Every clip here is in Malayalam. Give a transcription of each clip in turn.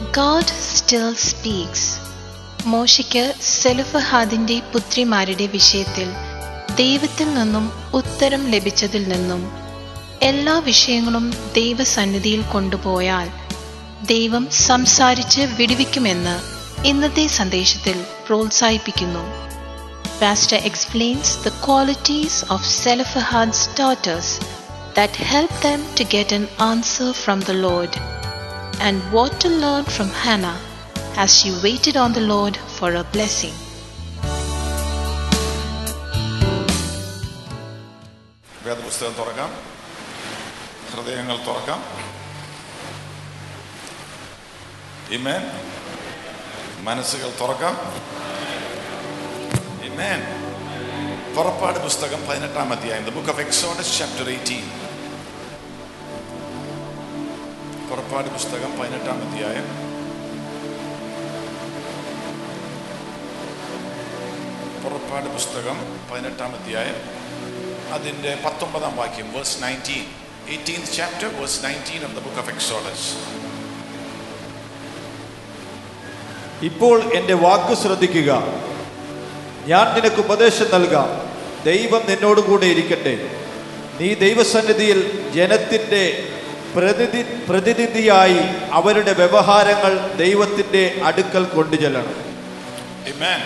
ഗാഡ് സ്റ്റിൽ സ്പീക്സ് മോശയ്ക്ക് സെലുഫഹാദിന്റെ പുത്രിമാരുടെ വിഷയത്തിൽ ദൈവത്തിൽ നിന്നും ഉത്തരം ലഭിച്ചതിൽ നിന്നും എല്ലാ വിഷയങ്ങളും ദൈവസന്നിധിയിൽ കൊണ്ടുപോയാൽ ദൈവം സംസാരിച്ച് വിടുവിക്കുമെന്ന് ഇന്നത്തെ സന്ദേശത്തിൽ പ്രോത്സാഹിപ്പിക്കുന്നു Pastor explains the qualities of Zelophehad's daughters that help them to get an answer from the Lord, and what to learn from Hannah as she waited on the Lord for a blessing. വേദപുസ്തകം തുറക്കാം ഹൃദയങ്ങൾ തുറക്കാം ഇമേൻ മനസ്സുകൾ തുറക്കാം ഇമേൻ പുറപ്പാട് പുസ്തകം പതിനെട്ടാം അധ്യായം the book of Exodus chapter eighteen പുറപ്പാട് പുസ്തകം പതിനെട്ടാം അധ്യായം പുറപ്പാട് പുസ്തകം പതിനെട്ടാം അധ്യായം അതിൻ്റെ പത്തൊമ്പതാം വാക്യം verse nineteen eighteenth chapter verse nineteen of the book of Exodus ഇപ്പോൾ എൻ്റെ വാക്ക് ശ്രദ്ധിക്കുക ഞാൻ നിനക്ക് ഉപദേശം നൽകാം ദൈവം നിന്നോടുകൂടെ ഇരിക്കട്ടെ നീ ദൈവസന്നിധിയിൽ ജനത്തിൻ്റെ പ്രതിനിധി പ്രതിനിധിയായി അവരുടെ വ്യവഹാരങ്ങൾ ദൈവത്തിൻ്റെ അടുക്കൽ കൊണ്ടുചെല്ലണം Amen.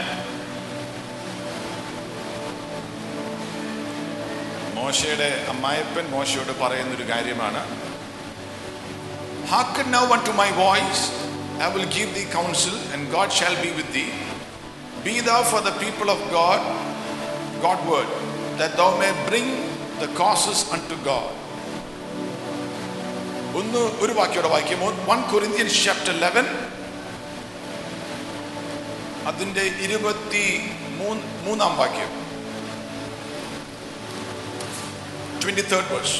മോശയുടെ അമ്മായപ്പൻ മോശയോട് പറയുന്ന ഒരു കാര്യമാണ് Hearken now unto my voice, I will give thee counsel, and God shall be with thee. Be thou for the people of God, Godward, that thou may bring the causes unto God. ഒന്ന് ഒരു വാക്യോടെ വായിക്കുമോ വൺ കൊറിന്ത്യൻസ് ചാപ്റ്റർ ലെവൻ അതിന്റെ ഇരുപത്തി മൂന്ന് മൂന്നാം വാക്യം ട്വന്റി തേർഡ് വേഴ്സ്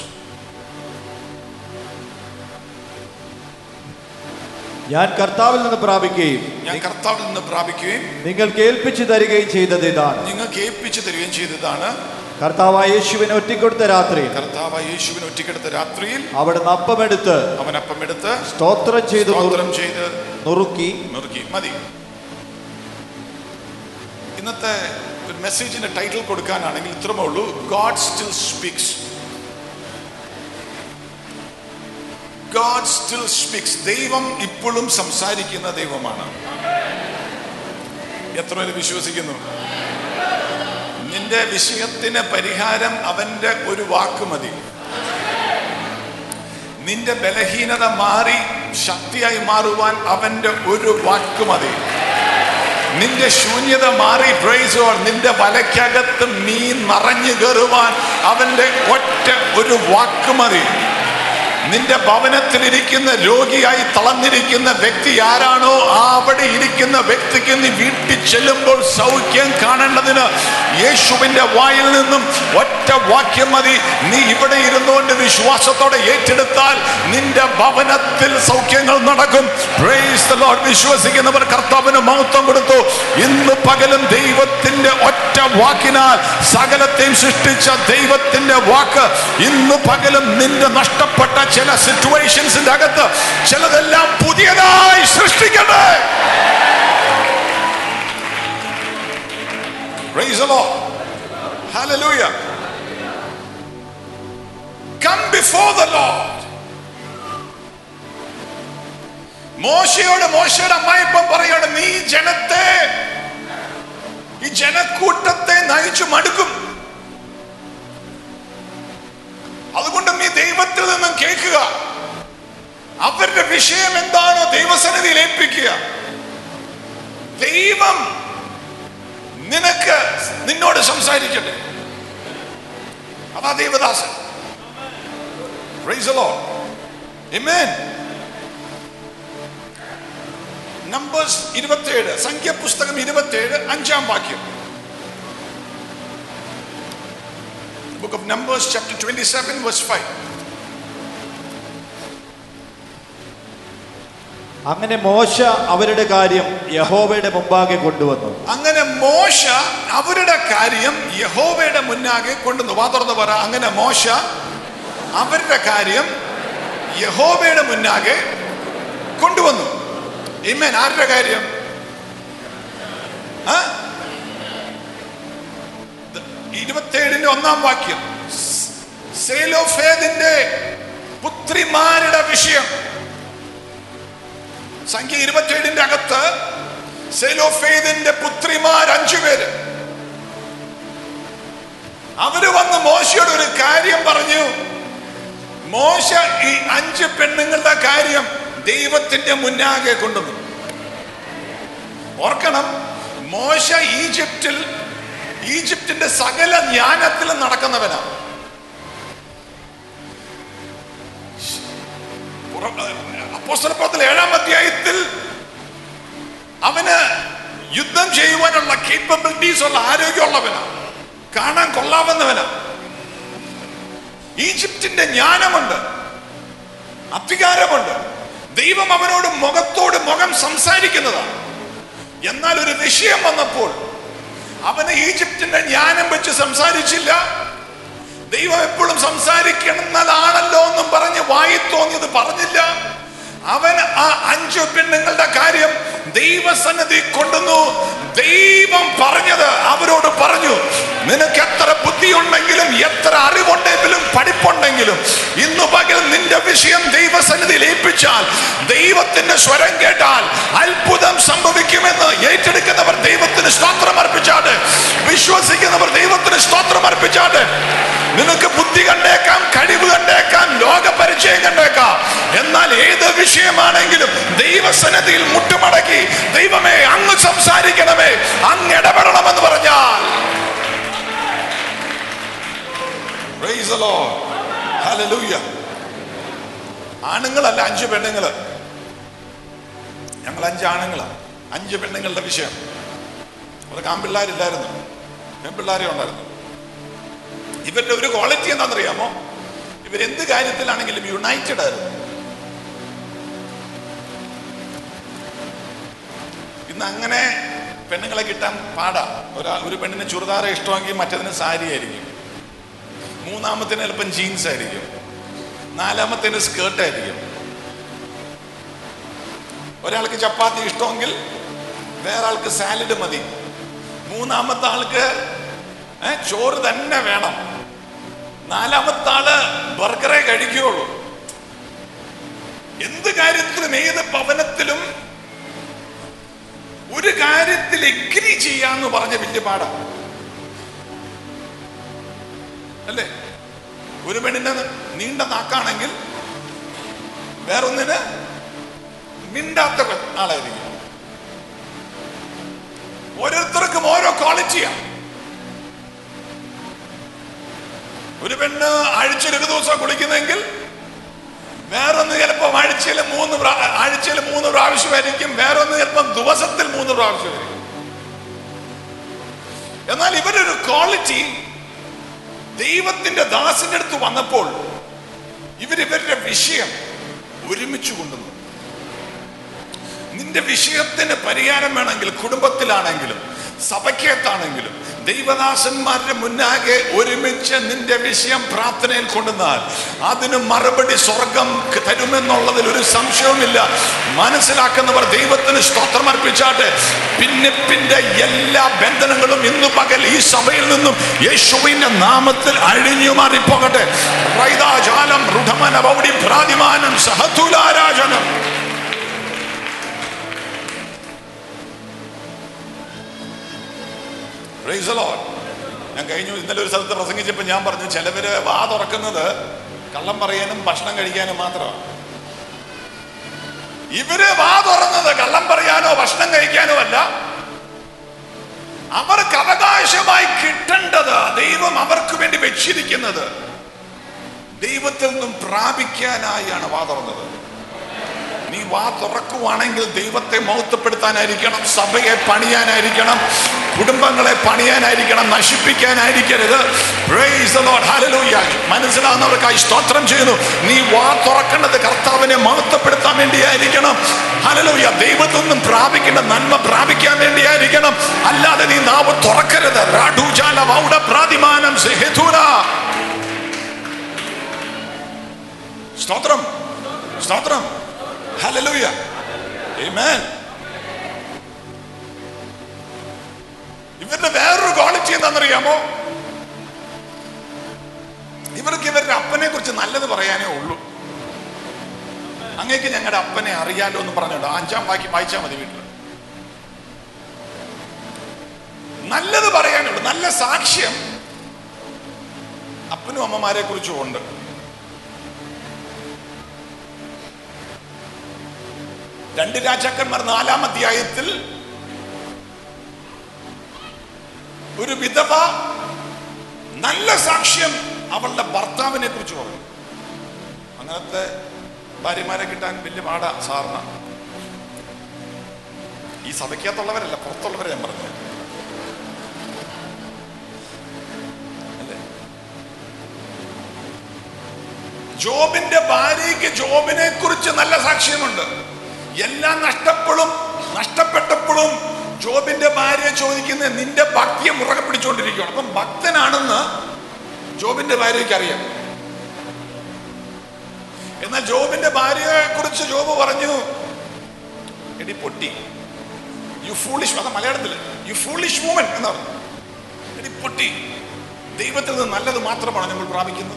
ഞാൻ കർത്താവിൽ നിന്ന് പ്രാപിക്കുകയും ഞാൻ കർത്താവിൽ നിന്ന് പ്രാപിക്കുകയും നിങ്ങൾ കേൾപ്പിച്ചു തരികയും ചെയ്തത് ഇതാണ് നിങ്ങൾക്ക് ഏൽപ്പിച്ചു തരികയും ചെയ്തതാണ് കർത്താവായ യേശുവിനെ ഒറ്റിക്കൊടുത്ത രാത്രിയിൽ കർത്താവ് യേശുവിനെ ഒറ്റക്കെടുത്ത രാത്രിയിൽ അവിടെ നിന്ന് അപ്പമെടുത്ത് അവൻ അപ്പം എടുത്ത് സ്തോത്രം ചെയ്ത് സ്തോത്രം ചെയ്ത് നുറുക്കി നുറുക്കി മതി ഇന്നത്തെ ഒരു മെസ്സേജിന്റെ ടൈറ്റിൽ കൊടുക്കാനാണെങ്കിൽ ഇത്രമേ ഉള്ളൂ God still speaks God still speaks ദൈവം ഇപ്പോഴും സംസാരിക്കുന്ന ദൈവമാണ് എത്ര പേര് വിശ്വസിക്കുന്നു നിന്റെ വിഷയത്തിന് പരിഹാരം അവന്റെ ഒരു വാക്ക് മതി നിന്റെ ബലഹീനത മാറി ശക്തിയായി മാറുവാൻ അവന്റെ ഒരു വാക്ക് മതി നിന്റെ ശൂന്യത മാറി പ്രൈസോ നിന്റെ വലയ്ക്കകത്ത് മീൻ നിറഞ്ഞു കയറുവാൻ അവന്റെ ഒറ്റ ഒരു വാക്ക് മതി നിന്റെ ഭവനത്തിലിരിക്കുന്ന രോഗിയായി തളർന്നിരിക്കുന്ന വ്യക്തി ആരാണോ ആ അവിടെ ഇരിക്കുന്ന വ്യക്തിക്ക് നീ വീട്ടിൽ ചെല്ലുമ്പോൾ സൗഖ്യം കാണേണ്ടതിന് യേശുവിന്റെ വായിൽ നിന്നും ഒറ്റ വാക്യം മതി നീ ഇവിടെ ഇരുന്നുകൊണ്ട് വിശ്വാസത്തോടെ ഏറ്റെടുത്താൽ നിന്റെ ഭവനത്തിൽ സൗഖ്യങ്ങൾ നടക്കും Praise the Lord. വിശ്വസിക്കുന്നവർ കർത്താവിന് മഹത്വം കൊടുത്തു ഇന്ന് പകലും ദൈവത്തിന്റെ ഒറ്റ വാക്കിനാൽ സകലത്തെയും സൃഷ്ടിച്ച ദൈവത്തിന്റെ വാക്ക് ഇന്ന് പകലും നിന്റെ നഷ്ടപ്പെട്ട ചില സിറ്റുവേഷൻസിന്റെ അകത്ത് ചിലതെല്ലാം പുതിയതായി സൃഷ്ടിക്കട്ടെ Praise the Lord. Hallelujah. Come before the Lord. മോശയോട് മോശയുടെ അമ്മായിപ്പം പറയാണ് നീ ജനത്തെ ഈ ജനക്കൂട്ടത്തെ നയിച്ചു മടുക്കും അതുകൊണ്ട് നീ ദൈവത്തിൽ നിന്നും കേൾക്കുക അവരുടെ വിഷയം എന്താണോ ദൈവസന്നിധിയിൽ ഏൽപ്പിക്കുക ദൈവം നിനക്ക് നിന്നോട് സംസാരിക്കട്ടെ അതാ ദൈവദാസൻ Praise the Lord. Amen. Numbers ഇരുപത്തിയേഴ് സംഖ്യപുസ്തകം ഇരുപത്തിയേഴ് അഞ്ചാം വാക്യം book of Numbers chapter twenty seven verse five അങ്ങനെ മോശ അവരുടെ കാര്യം യഹോവയുടെ മുമ്പാകെ കൊണ്ടുവന്നു അങ്ങനെ മോശ അവരുടെ കാര്യം യഹോവയുടെ മുന്നാകെ കൊണ്ടുവന്നു വാ തുറന്ന് പറ അങ്ങനെ മോശ അവരുടെ കാര്യം യഹോവയുടെ മുന്നാകെ കൊണ്ടുവന്നു ഇമ്മൻ ആരുടെ കാര്യം ആ? ദ- ഇരുപത്തേഴിന്റെ ഒന്നാം വാക്യം സ്- സെലോഫേദിന്റെ പുത്രിമാരുടെ വിഷയം സംഖ്യ ഇരുപത്തിയേഴിന്റെ അകത്ത് സെലോഫേദിന്റെ പുത്രിമാർ അഞ്ചു പേര് അവര് വന്ന് മോശയോട് ഒരു കാര്യം പറഞ്ഞു മോശ ഈ അഞ്ച് പെണ്ണുങ്ങളുടെ കാര്യം ദൈവത്തിന്റെ മുന്നാകെ കൊണ്ടുവന്നു ഓർക്കണം മോശ ഈജിപ്തിൽ ഈജിപ്തിന്റെ സകല ജ്ഞാനത്തിലും നടക്കുന്നവനാണ് അപ്പോസ്തലപ്രവർത്തന ഏഴാം അധ്യായത്തിൽ അവന് യുദ്ധം ചെയ്യുവാനുള്ള കേപ്പബിലിറ്റീസ് ഉള്ള ആരോഗ്യമുള്ളവനാണ് കാണാൻ കൊള്ളാവുന്നവനാണ് ഈജിപ്തിന്റെ ജ്ഞാനമുണ്ട് അധികാരമുണ്ട് ദൈവം അവനോട് മുഖത്തോട് മുഖം സംസാരിക്കുന്നതാണ് എന്നാൽ ഒരു വിഷയം വന്നപ്പോൾ അവന് ഈജിപ്തിന്റെ ജ്ഞാനം വെച്ച് സംസാരിച്ചില്ല ദൈവം എപ്പോഴും സംസാരിക്കുന്നതാണല്ലോ എന്നും പറഞ്ഞ് വായി തോന്നിയത് പറഞ്ഞില്ല അവൻ ആ അഞ്ചു പെണ്ണുങ്ങളുടെ കാര്യം ദൈവസന്നിധി കൊണ്ടുവന്നു ദൈവം പറഞ്ഞത് അവരോട് പറഞ്ഞു നിനക്ക് എത്ര ബുദ്ധിയുണ്ടെങ്കിലും എത്ര അറിവുണ്ടെങ്കിലും പഠിപ്പുണ്ടെങ്കിലും ഇന്ന് പകൽ നിന്റെ വിഷയം ദൈവസന്നിധിയിൽ ഏൽപ്പിച്ചാൽ ദൈവത്തിന്റെ സ്വരം കേട്ടാൽ അത്ഭുതം സംഭവിക്കുമെന്ന് ഏറ്റെടുക്കുന്നവർ ദൈവത്തിന് സ്തോത്രം അർപ്പിച്ചാട്ട് വിശ്വസിക്കുന്നവർ ദൈവത്തിന് സ്തോത്രം അർപ്പിച്ചാട്ട് നിനക്ക് ബുദ്ധി കണ്ടേക്കാം കഴിവ് കണ്ടേക്കാം ലോക പരിചയം കണ്ടേക്കാം എന്നാൽ ഏത് വിഷയമാണെങ്കിലും ദൈവസന്നിധിയിൽ മുട്ടുമടക്കി ദൈവമേ അങ്ങ് സംസാരിക്കണമേ അങ്ങ് ഇടപെടണമെന്ന് പറഞ്ഞാൽ Praise the Lord. Hallelujah. ആണുങ്ങളല്ല അഞ്ച് പെണ്ണുങ്ങള് ഞങ്ങൾ അഞ്ച് ആണുങ്ങളാ അഞ്ച് പെണ്ണുങ്ങളുടെ വിഷയം അവർക്ക് ആൺപിള്ളാരില്ലായിരുന്നു പെൺപിള്ളാരെ ഉണ്ടായിരുന്നു ഇവരുടെ ഒരു ക്വാളിറ്റി എന്താണെന്നറിയാമോ ഇവരെന്ത് കാര്യത്തിലാണെങ്കിലും യുണൈറ്റഡ് ആയിരുന്നു ഇന്ന് അങ്ങനെ പെണ്ണുങ്ങളെ കിട്ടാൻ പാടാ ഒരാ ഒരു പെണ്ണിന് ചുരിദാറ് ഇഷ്ടമെങ്കിൽ മറ്റതിന് സാരി ആയിരിക്കും മൂന്നാമത്തിന് ചിലപ്പം ജീൻസ് ആയിരിക്കും നാലാമത്തേന് സ്കേർട്ട് ആയിരിക്കും ഒരാൾക്ക് ചപ്പാത്തി ഇഷ്ടമെങ്കിൽ വേറെ ആൾക്ക് സാലഡ് മതി മൂന്നാമത്തെ ആൾക്ക് ഏ, ചോറ് തന്നെ വേണം നാലാമത്തെ ആള് ബർഗറെ കഴിക്കുകയുള്ളൂ എന്ത് കാര്യത്തിലും ഏത് ഭവനത്തിലും ഒരു കാര്യത്തിൽ എഗ്രി ചെയ്യാന്ന് പറഞ്ഞ വലിയ പാടാണ് അല്ലേ ഒരു പെണ്ണിന് നീണ്ട നാക്കാണെങ്കിൽ വേറൊന്നിന് മിണ്ടാത്ത പെ- ആളായിരിക്കും ഓരോരുത്തർക്കും ഓരോ ക്വാളിറ്റിയാണ് ഒരു പെണ്ണ് ആഴ്ചയിൽ ഒരു ദിവസം കുളിക്കുന്നെങ്കിൽ വേറൊന്ന് ചിലപ്പോൾ ആഴ്ചയിൽ മൂന്ന് പ്രാ- ആഴ്ചയിൽ മൂന്ന് പ്രാവശ്യമായിരിക്കും വേറൊന്ന് ചിലപ്പം ദിവസത്തിൽ മൂന്ന് പ്രാവശ്യമായിരിക്കും എന്നാൽ ഇവരൊരു ക്വാളിറ്റി ദൈവത്തിന്റെ ദാസിന്റെ അടുത്ത് വന്നപ്പോൾ ഇവർ ഇവരുടെ വിഷയം ഒരുമിച്ച് കൊണ്ടുവന്നു നിന്റെ വിഷയത്തിന് പരിഹാരം വേണമെങ്കിൽ കുടുംബത്തിലാണെങ്കിലും സഭയ്ക്കകത്താണെങ്കിലും ദൈവദാസന്മാരുടെ മുന്നാകെ ഒരുമിച്ച് നിന്റെ വിഷയം പ്രാർത്ഥനയിൽ കൊണ്ടുവന്നാൽ അതിന് മറുപടി സ്വർഗം തരുമെന്നുള്ളതിൽ ഒരു സംശയവുമില്ല മനസ്സിലാക്കുന്നവർ ദൈവത്തിന് സ്തോത്രം അർപ്പിച്ചാട്ട് ഭിന്നിപ്പിന്റെ എല്ലാ ബന്ധനങ്ങളും ഇന്നു പകൽ ഈ സഭയിൽ നിന്നും യേശുവിന്റെ നാമത്തിൽ അഴിഞ്ഞു മാറിപ്പോകട്ടെ റൈതാജാലം റുഢമന പൗടി പ്രാതിമാനം സഹതുലാരാജനം Praise the Lord. ഞാൻ കഴിഞ്ഞു ഇന്നലെ ഒരു സ്ഥലത്ത് പ്രസംഗിച്ചപ്പോൾ ഞാൻ പറഞ്ഞു ചിലവര് വാ തുറക്കുന്നത് കള്ളം പറയാനും ഭക്ഷണം കഴിക്കാനും മാത്രമാണ് ഇവര് വാ തുറന്നത് കള്ളം പറയാനോ ഭക്ഷണം കഴിക്കാനോ അല്ല അവർക്ക് അവകാശമായി കിട്ടേണ്ടത് ദൈവം അവർക്ക് വേണ്ടി വെച്ചിരിക്കുന്നത് ദൈവത്തിൽ നിന്നും പ്രാപിക്കാനായാണ് വാ തുറന്നത് നീ വാ തുറക്കുവാണെങ്കിൽ ദൈവത്തെ മഹത്വപ്പെടുത്താനായിരിക്കണം സഭയെ പണിയാനായിരിക്കണം കുടുംബങ്ങളെ പണിയാനായിരിക്കണം നശിപ്പിക്കാനായിരിക്കരുത് Praise the Lord. Hallelujah. മനസ്സിലാവുന്നവർക്കായി സ്തോത്രം ചെയ്യുന്നു നീ വാ തുറക്കേണ്ടത് കർത്താവിനെ മഹത്വപ്പെടുത്താൻ വേണ്ടിയായിരിക്കണം ഹലലൂയ ദൈവത്തിൽ നിന്നും പ്രാപിക്കേണ്ട നന്മ പ്രാപിക്കാൻ വേണ്ടിയായിരിക്കണം അല്ലാതെ നീ നാവ് തുറക്കരുത് രാഡൂജാല വൗഡ പ്രാതിമാനം സെഹെതുര. സ്തോത്രം സ്തോത്രം ഹല്ലേലൂയ ആമേൻ ഇവരുടെ വേറൊരു ക്വാളിറ്റി എന്താണെന്നറിയാമോ ഇവർക്ക് ഇവരുടെ അപ്പനെ കുറിച്ച് നല്ലത് പറയാനേ ഉള്ളൂ അങ്ങേക്ക് ഞങ്ങളുടെ അപ്പനെ അറിയാലോ എന്ന് പറഞ്ഞോണ്ട് അഞ്ചാം വാക്യം വായിച്ചാൽ മതി വീട്ടിൽ നല്ലത് പറയാനുള്ളൂ നല്ല സാക്ഷ്യം അപ്പനും അമ്മമാരെ കുറിച്ചും ഉണ്ട് രണ്ട് രാജാക്കന്മാർ നാലാം അധ്യായത്തിൽ ഒരു വിധവ നല്ല സാക്ഷ്യം അവളുടെ ഭർത്താവിനെ കുറിച്ച് പറഞ്ഞു അങ്ങനത്തെ ഭാര്യമാരെ കിട്ടാൻ വലിയ പാടാ സാറിന് ഈ സഭയ്ക്കകത്തുള്ളവരല്ല പുറത്തുള്ളവരെ ഞാൻ പറഞ്ഞു അല്ലേ ജോബിന്റെ ഭാര്യയ്ക്ക് ജോബിനെ കുറിച്ച് നല്ല സാക്ഷ്യമുണ്ട് എല്ലാം നഷ്ടപ്പെടും നഷ്ടപ്പെട്ടപ്പോഴും ജോബിന്റെ ഭാര്യ ചോദിക്കുന്നത് നിന്റെ ഭക്തിയെ മുറകെ പിടിച്ചുകൊണ്ടിരിക്കുകയാണ് അപ്പം ഭക്തനാണെന്ന് ജോബിന്റെ ഭാര്യയ്ക്ക് അറിയാം എന്നാൽ ജോബിന്റെ ഭാര്യയെ കുറിച്ച് ജോബ് പറഞ്ഞു എടി പൊട്ടി യു ഫൂളിഷ് അത് മലയാളത്തിൽ യു ഫൂളിഷ് വുമൻ എന്ന് പറഞ്ഞു എടി പൊട്ടി ദൈവത്തിൽ നിന്ന് നല്ലത് മാത്രമാണ് നമ്മൾ പ്രാപിക്കുന്നത്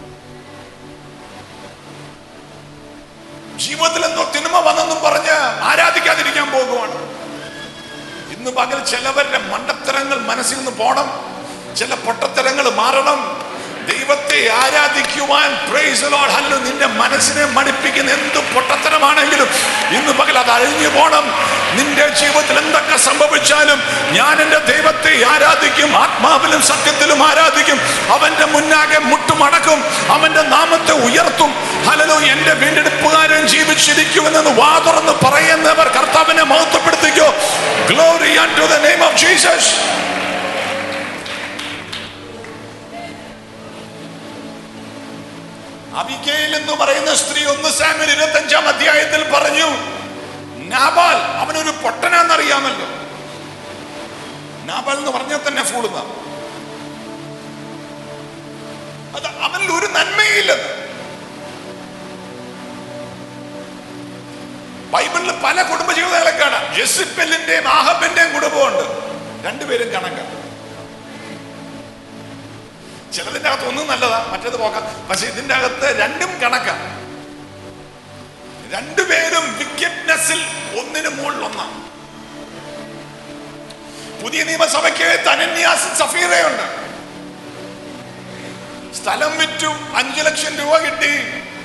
ജീവിതത്തിൽ എന്തോ തിന്മ വന്നെന്നും പറഞ്ഞ് ആരാധിക്കാതിരിക്കാൻ പോകുവാണ് ഇന്ന് പകൽ ചിലവരുടെ മണ്ടത്തരങ്ങൾ മനസ്സിൽ നിന്ന് പോണം ചില പൊട്ടത്തരങ്ങൾ മാറണം ദൈവത്തെ ആരാധിക്കുവാൻ praise the Lord. ഹല്ലേലൂയ. നിന്റെ മനസ്സിനെ മടിപ്പിക്കുന്ന എന്ത് പൊട്ടത്തരമാണെങ്കിലും ഇന്ന് പകൽ അത് അഴിഞ്ഞു പോണം നിന്റെ ജീവിതത്തിൽ എന്തൊക്കെ സംഭവിച്ചാലും ഞാൻ എൻ്റെ ദൈവത്തെ ആരാധിക്കും ആത്മാവിലും സത്യത്തിലും ആരാധിക്കും അവന്റെ മുന്നാകെ മുട്ടുമടക്കും അവന്റെ നാമത്തെ ഉയർത്തും ഹലലോ എന്റെ വീണ്ടെടുപ്പുകാരൻ ജീവിച്ചിരിക്കുമെന്ന് വാ തുറന്ന് പറയുന്നവർ കർത്താവിനെ മഹത്വപ്പെടുത്തിക്കോ glory to the name of Jesus അബിക്കയിൽ എന്ന് പറയുന്ന സ്ത്രീ ഒന്ന് സാമിൽ ഇരുപത്തി അഞ്ചാം അധ്യായത്തിൽ പറഞ്ഞു നാബാൽ അവനൊരു പൊട്ടനാന്നറിയാമല്ലോ നാബാൽ എന്ന് പറഞ്ഞാൽ തന്നെ ഫൂളുന്ന അത് അവനിൽ ഒരു നന്മയില്ലെന്ന് ബൈബിളിൽ പല കുടുംബജീവിതങ്ങളെ കാണാം ജെസിപ്പലിന്റെയും ആഹബിന്റെയും കുടുംബമുണ്ട് രണ്ടുപേരും കണക്കാണ് ചിലതിന്റെ അകത്ത് ഒന്നും നല്ലതാ മറ്റേത് പോക്കാം പക്ഷെ ഇതിന്റെ അകത്ത് രണ്ടും കണക്കാണ് രണ്ടുപേരും വിക്കറ്റ്നെസ്സിൽ ഒന്നിന് മുകളിൽ ഒന്നാണ് പുതിയ നിയമസഭയ്ക്ക് തനന്യാസ് സഫീറയുണ്ട് സ്ഥലം വിറ്റു അഞ്ചു ലക്ഷം രൂപ കിട്ടി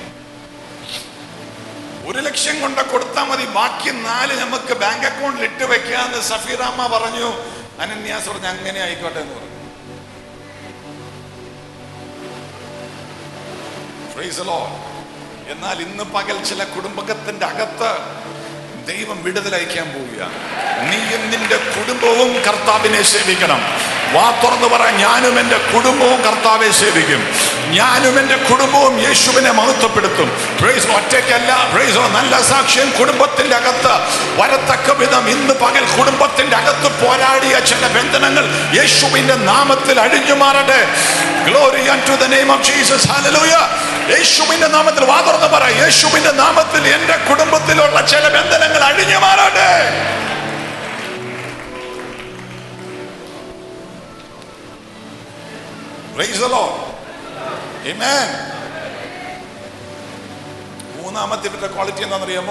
ഒരു ലക്ഷം കൊണ്ട് കൊടുത്താൽ മതി ബാക്കി നാല് നമുക്ക് ബാങ്ക് അക്കൗണ്ടിൽ ഇട്ട് വെക്കാന്ന് സഫീറാമ്മ പറഞ്ഞു അനന്യാസ് പറഞ്ഞു അങ്ങനെ ആയിക്കോട്ടെ എന്ന് പറഞ്ഞു Praise the Lord. എന്നാൽ ഇന്ന് പകൽ ചില കുടുംബത്തിന്റെ അകത്ത് ദൈവം വിടുതലയക്കാൻ പോവുക നീയും നിന്റെ കുടുംബവും കർത്താവിനെ സേവിക്കണം വാ തുറന്നു പറ ഞാനും എൻ്റെ കുടുംബവും കർത്താവെ സേവിക്കും ഞാനും എൻ്റെ കുടുംബവും യേശുവിനെ മഹത്വപ്പെടുത്തും പ്രൈസ് ഒറ്റയ്ക്കല്ല പ്രൈസ് നല്ല സാക്ഷ്യം കുടുംബത്തിന്റെ അകത്ത് വരത്തക്ക വിധം ഇന്ന് പകൽ കുടുംബത്തിന്റെ അകത്ത് പോരാടിയ ചില ബന്ധനങ്ങൾ യേശുവിന്റെ നാമത്തിൽ അഴിഞ്ഞു മാറട്ടെ glory to the name of Jesus hallelujah യേശുവിന്റെ നാമത്തിൽ വാ തുറന്ന് പറ യേശുവിന്റെ നാമത്തിൽ എൻ്റെ കുടുംബത്തിലുള്ള ചില ബന്ധനങ്ങൾ അഴിഞ്ഞു മാറട്ടെ Praise the Lord. Amen. മൂന്നാമത്തെ ഇവരുടെ ക്വാളിറ്റി എന്താണെന്നറിയാമോ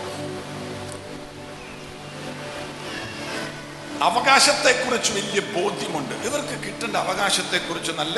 അവകാശത്തെക്കുറിച്ച് വലിയ ബോധ്യമുണ്ട് ഇവർക്ക് കിട്ടേണ്ട അവകാശത്തെക്കുറിച്ച് നല്ല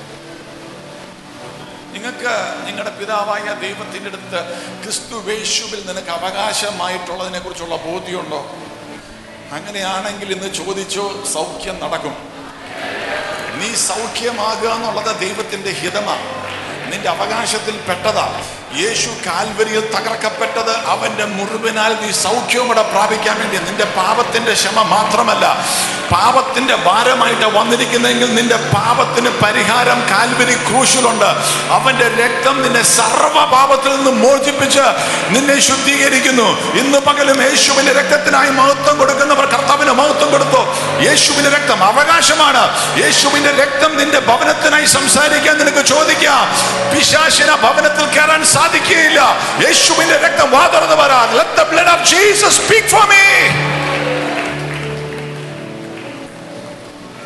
നിങ്ങൾക്ക് നിങ്ങളുടെ പിതാവായ ദൈവത്തിൻ്റെ അടുത്ത് ക്രിസ്തു വേശുവിൽ നിനക്ക് അവകാശമായിട്ടുള്ളതിനെ കുറിച്ചുള്ള ബോധ്യമുണ്ടോ അങ്ങനെയാണെങ്കിൽ ഇന്ന് ചോദിച്ചോ സൗഖ്യം നടക്കും നീ സൗഖ്യമാകുക എന്നുള്ളത് ദൈവത്തിന്റെ ഹിതമാണ് നിന്റെ അവകാശത്തിൽ പെട്ടതാ യേശു കാൽവരിയിൽ തകർക്കപ്പെട്ടത് അവന്റെ മുറിവിനാൽ നീ സൗഖ്യവും കൂടെ പ്രാപിക്കാൻ വേണ്ടി നിന്റെ പാപത്തിന്റെ ക്ഷമ മാത്രമല്ല പാപത്തിന്റെ ഭാരമായിട്ട് വന്നിരിക്കുന്നെങ്കിൽ നിന്റെ പാപത്തിന് പരിഹാരം കാൽവരി ക്രൂശിലുണ്ട് അവന്റെ രക്തം നിന്നെ സർവ്വ പാപത്തിൽ നിന്ന് മോചിപ്പിച്ച് നിന്നെ ശുദ്ധീകരിക്കുന്നു ഇന്ന് പകലും യേശുവിന്റെ രക്തത്തിനായി മഹത്വം കൊടുക്കുന്നവർ കർത്താവിന് മഹത്വം കൊടുത്തു യേശുവിന്റെ രക്തം അവകാശമാണ് യേശുവിന്റെ രക്തം നിന്റെ ഭവനത്തിനായി സംസാരിക്കാൻ നിനക്ക് ചോദിക്കാം പിശാശിന ഭവനത്തിൽ കയറാൻ സാധിക്കുകയില്ല യേശുവിന്റെ രക്തം വാ തുറന്ന് വരാ Let the blood of Jesus speak for me.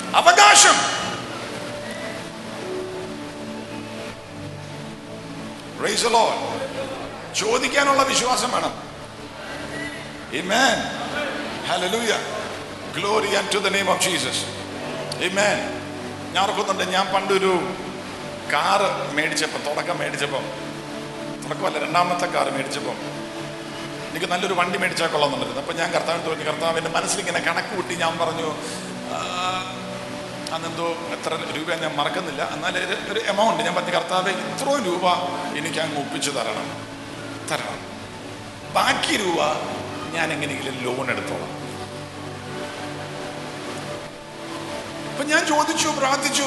അവകാശം Praise the Lord. ചോദിക്കാനുള്ള വിശ്വാസം വേണം Amen. Hallelujah. Glory unto the name of Jesus. Amen. ഞാൻ ഓർക്കുന്നുണ്ട് ഞാൻ പണ്ടൊരു കാറ് മേടിച്ചപ്പോൾ തുടക്കം മേടിച്ചപ്പം തുടക്കമല്ല രണ്ടാമത്തെ കാറ് മേടിച്ചപ്പം എനിക്ക് നല്ലൊരു വണ്ടി മേടിച്ചാൽ കൊള്ളാമെന്നുണ്ടായിരുന്നു അപ്പം ഞാൻ കർത്താവിന് തോന്നി കർത്താവിൻ്റെ മനസ്സിലിങ്ങനെ കണക്ക് കൂട്ടി ഞാൻ പറഞ്ഞു ആ, അന്നെന്തോ എത്ര രൂപ ഞാൻ മറക്കുന്നില്ല എന്നാൽ ഒരു ഒരു എമൗണ്ട് ഞാൻ പറഞ്ഞു കർത്താവ് ഇത്രയും രൂപ എനിക്ക് അങ്ങ് ഒപ്പിച്ചു തരണം തരണം ബാക്കി രൂപ ഞാൻ എങ്ങനെയെങ്കിലും ലോൺ എടുത്തോളാം അപ്പൊ ഞാൻ ചോദിച്ചു പ്രാർത്ഥിച്ചു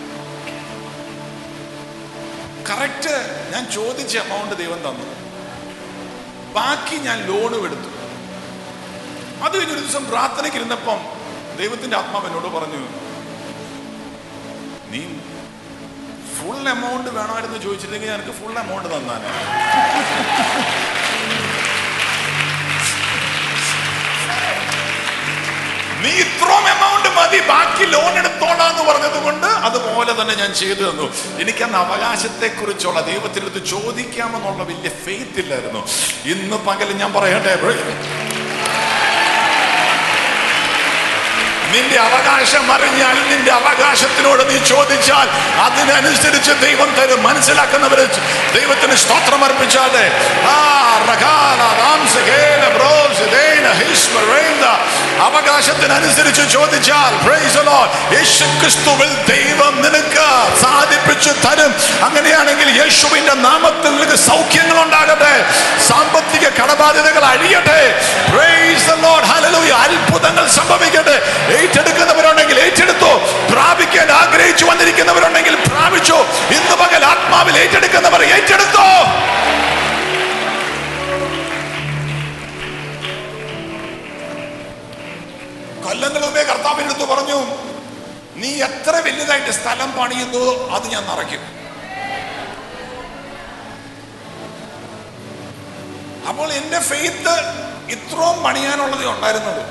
കറക്റ്റ് ഞാൻ ചോദിച്ച എമൗണ്ട് ദൈവം തന്നു ബാക്കി ഞാൻ ലോണും എടുത്തു അത് കഴിഞ്ഞൊരു ദിവസം പ്രാർത്ഥനയ്ക്ക് ഇരുന്നപ്പം ദൈവത്തിന്റെ ആത്മാവ് എന്നോട് പറഞ്ഞു നീ ഫുൾ എമൗണ്ട് വേണമായിരുന്നു ചോദിച്ചിരുന്നെങ്കിൽ എനിക്ക് ഫുൾ എമൗണ്ട് തന്നാനെ നീ ഇത്രയും എമൗണ്ട് മതി ബാക്കി ലോൺ എടുത്തോളാന്ന് പറഞ്ഞത് കൊണ്ട് അതുപോലെ തന്നെ ഞാൻ ചെയ്തു തന്നു എനിക്ക് അന്ന് അവകാശത്തെ കുറിച്ചുള്ള ദൈവത്തിനടുത്ത് ചോദിക്കാമെന്നുള്ള വലിയ ഫെയ്ത്ത് ഇല്ലായിരുന്നു ഇന്ന് പകല് ഞാൻ പറയട്ടെ bro. നിന്റെ അവകാശം അറിഞ്ഞാൽ നിന്റെ അവകാശത്തിനോട് നീ ചോദിച്ചാൽ അതിനനുസരിച്ച് ദൈവം തരും മനസ്സിലാക്കുന്നവര് ദൈവത്തിന് സ്തോത്രം അർപ്പിച്ചാലേ ആ റഗാല, റാംസഗേല, ബ്രോസിദേന, ഹിസ്മറേന്ദ. അവകാശത്തിനനുസരിച്ച് ചോദിച്ചാൽ praise the Lord, യേശുക്രിസ്തുവിൽ ദൈവം നിനക്ക് സാധിപ്പിച്ചു തരും അങ്ങനെയാണെങ്കിൽ യേശുവിന്റെ നാമത്തിൽ നിനക്ക് സൗഖ്യങ്ങൾ ഉണ്ടാകട്ടെ സാമ്പത്തിക കടബാധ്യതകൾ അഴിയട്ടെ Praise the Lord. Hallelujah. അത്ഭുതങ്ങൾ സംഭവിക്കട്ടെ ഏറ്റെടുക്കുന്നവരുണ്ടെങ്കിൽ ഏറ്റെടുത്തോ പ്രാപിക്കാൻ ആഗ്രഹിച്ചു വന്നിരിക്കുന്നവരുണ്ടെങ്കിൽ പ്രാപിച്ചോ ഇന്ന് പകൽ ആത്മാവിൽ ഏറ്റെടുക്കുന്നവർ ഏറ്റെടുത്തോ കൊല്ലങ്ങൾ മുമ്പേ കർത്താവിൻ്റെ അടുത്ത് പറഞ്ഞു നീ എത്ര വലുതായിട്ട് സ്ഥലം പണിയുന്നു അത് ഞാൻ നിറയ്ക്കും അപ്പോൾ എന്റെ ഫെയ്ത്ത് ഇത്രയും പണിയാനുള്ളതേ ഉണ്ടായിരുന്നുള്ളൂ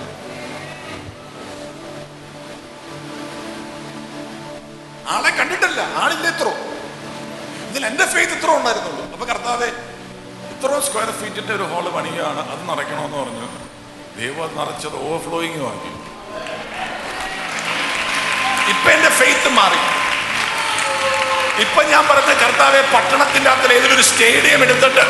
ആളെ കണ്ടിട്ടില്ല ആളില്ല ഇത്ര ഇതിൽ എന്റെ ഫെയ്ത്ത് ഇത്ര ഉണ്ടായിരുന്നുള്ളൂ അപ്പൊ കർത്താവെ ഇത്രയും സ്ക്വയർ ഫീറ്റിന്റെ ഒരു ഹോള് പണിയാണ് അത് നിറയ്ക്കണമെന്ന് പറഞ്ഞു ദൈവം അത് നിറച്ചത് ഓവർഫ്ലോയിങ് ആക്കി ഇപ്പൊ എന്റെ ഫെയ്ത്ത് മാറി ഇപ്പൊ ഞാൻ പറഞ്ഞ കർത്താവെ പട്ടണത്തിന്റെ അകത്തിൽ ഏതൊരു സ്റ്റേഡിയം എടുത്തിട്ട്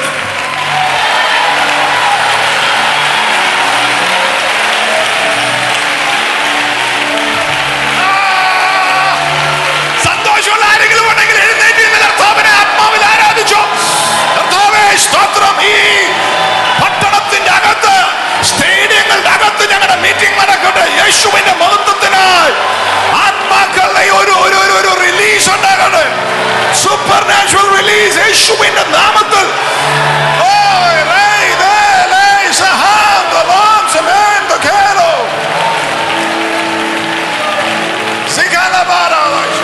സന്തോഷമുള്ള ആരെങ്കിലും ഉണ്ടെങ്കിൽ എഴുന്നേറ്റ് നിന്ന് കർത്താവിനെ ആത്മാവിൽ ആരാധിച്ചോ കർത്താവേ സ്തോത്രം ഈ പട്ടണത്തിന്റെ അകത്ത് സ്റ്റേഡിയങ്ങളുടെ അകത്ത് ഞങ്ങളുടെ മീറ്റിംഗ് നടക്കട്ടെ യേശുവിന്റെ മഹത്വത്തിനായി ആത്മാക്കളുടെ ഒരു ഒരു ഒരു ഒരു റിലീസ് ഉണ്ടാകട്ടെ സൂപ്പർ നാച്ചുറൽ റിലീസ് യേശുവിന്റെ നാമത്തിൽ ഓയ് റേയ് ദേ ലേ സഹാം ദലാം സമേൻ ദഖേലോ സിഗാലബാരാവാശ്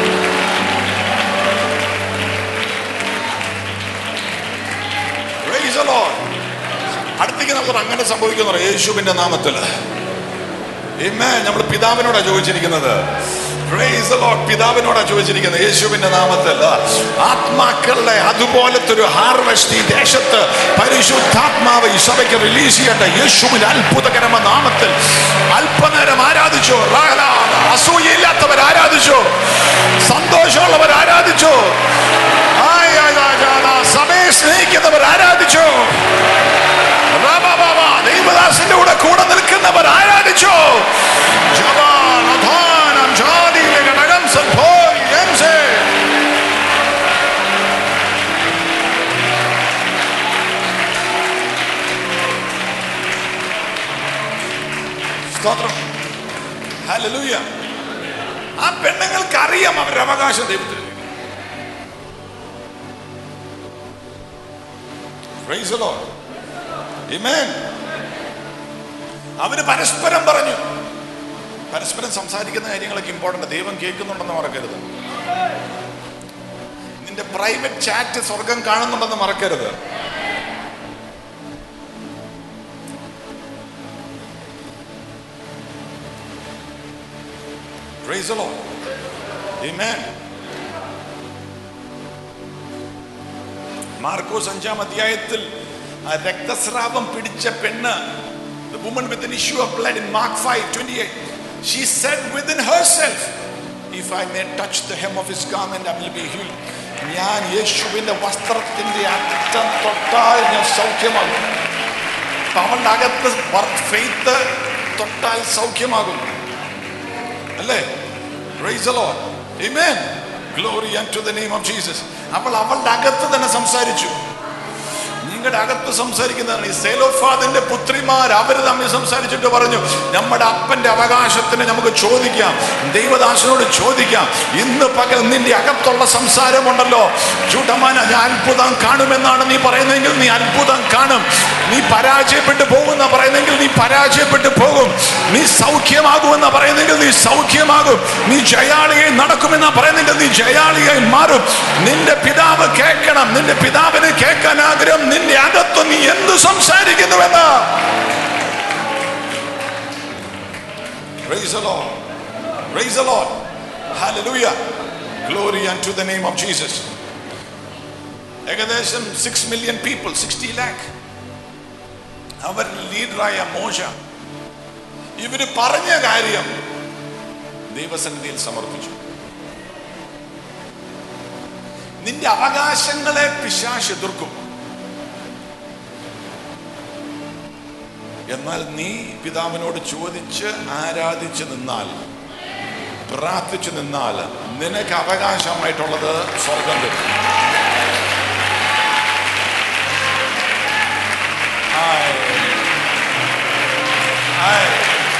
Praise the Lord. അടുത്തേക്ക് നമുക്ക് അങ്ങനെ സംഭവിക്കുന്നു യേശുവിന്റെ നാമത്തിൽ നമ്മൾ പിതാവിനോടാ ചോദിച്ചിരിക്കുന്നത് Praise the Lord. പിതാവിനോടാ ചോദിച്ചിരിക്കുന്നത് യേശുവിന്റെ നാമത്തിൽ ആത്മാക്കളുടെ അതുപോലത്തെ ഒരു ഹാർവെസ്റ്റ് ഈ ദേശത്ത് പരിശുദ്ധാത്മാവ് ഈ സഭയ്ക്ക് റിലീസ് ചെയ്യട്ടെ യേശുവിന്റെ അത്ഭുതകരമായ നാമത്തിൽ അല്പനേരം ആരാധിച്ചോ റാല, അസൂയയില്ലാത്തവർ ആരാധിച്ചോ സന്തോഷമുള്ളവർ ആരാധിച്ചോ ആയ് ആയ് ആയ് ആയ് ആയ് സഭയെ സ്നേഹിക്കുന്നവർ ആരാധിച്ചോ റബബബ, ദൈവദാസന്റെ കൂടെ കൂടെ നിൽക്കുന്നവർ ആരാധിച്ചോ ജവാൻ, അധാനം, ജാതി, ഘടകം, സൽഭോയ്, എംസെ. സ്തോത്രം ഹല്ലേലൂയ ആ പെണ്ണുങ്ങൾക്ക് അറിയാം അവരുടെ അവകാശം ദൈവത്തിൽ Praise the Lord. Amen. അവര് പരസ്പരം പറഞ്ഞു പരസ്പരം സംസാരിക്കുന്ന കാര്യങ്ങളൊക്കെ ഇമ്പോർട്ടന്റ് ദൈവം കേൾക്കുന്നുണ്ടെന്ന് മറക്കരുത് നിന്റെ പ്രൈവറ്റ് ചാറ്റ് സ്വർഗം കാണുന്നുണ്ടെന്ന് മറക്കരുത് Praise the Lord. Amen. Markose അഞ്ചാം അധ്യായത്തിൽ ആ രക്തസ്രാവം പിടിച്ച പെണ്ണ് the woman with an issue of blood in Mark 5 28 she said within herself if I may touch the hem of his garment I will be healed ഞാൻ യേശുവിന്റെ വസ്ത്രത്തിന്റെ അറ്റം തൊട്ടാൽ ഞാൻ സൗഖ്യമാകും അപ്പൊ അവളുടെ അകത്ത് ഫെയ്ത്ത് തൊട്ടാൽ സൗഖ്യമാകും അല്ലേ Praise the Lord. Amen. Glory unto the name of Jesus. അവൾ അവളുടെ അകത്ത് തന്നെ സംസാരിച്ചു നിങ്ങളുടെ അകത്ത് സംസാരിക്കുന്നതാണ് ഈ സെലോഫാദിന്റെ പുത്രിമാർ അവര് തമ്മിൽ സംസാരിച്ചിട്ട് പറഞ്ഞു നമ്മുടെ അപ്പന്റെ അവകാശത്തിന് നമുക്ക് ചോദിക്കാം ദൈവദാസനോട് ചോദിക്കാം ഇന്ന് പകൽ നിന്റെ അകത്തുള്ള സംസാരമുണ്ടല്ലോ ചൂട്ടമാന ഞാൻ അത്ഭുതം കാണുമെന്നാണ് നീ പറയുന്നതെങ്കിൽ നീ അത്ഭുതം കാണും നീ പരാജയപ്പെട്ടു പോകുന്ന പറയുന്നെങ്കിൽ നീ പരാജയപ്പെട്ടു പോകും നീ സൗഖ്യമാകുമെന്ന പറയുന്നെങ്കിൽ നീ സൗഖ്യമാകും നീ ജയാളിയായി നടക്കുമെന്ന പറയുന്നെങ്കിൽ നീ ജയാളിയായി മാറും നിന്റെ പിതാവ് കേൾക്കണം നിന്റെ പിതാവിന് കേൾക്കാൻ ആഗ്രഹം നിന്റെ അകത്ത് നീ എന്ത് സംസാരിക്കുന്നുവെന്ന് Praise the Lord. Praise the Lord. Hallelujah. Glory unto the name of Jesus. ഏകദേശം six million people sixty lakh അവർ ലീഡറായ മോശ ഇവര് പറഞ്ഞ കാര്യം ദൈവസന്നിധിയിൽ സമർപ്പിച്ചു നിന്റെ അവകാശങ്ങളെ പിശാശ് എതിർക്കും എന്നാൽ നീ പിതാവിനോട് ചോദിച്ച് ആരാധിച്ച് നിന്നാൽ പ്രാർത്ഥിച്ചു നിന്നാൽ നിനക്ക് അവകാശമായിട്ടുള്ളത് സ്വർഗം കിട്ടും ആയ്. ആയ്.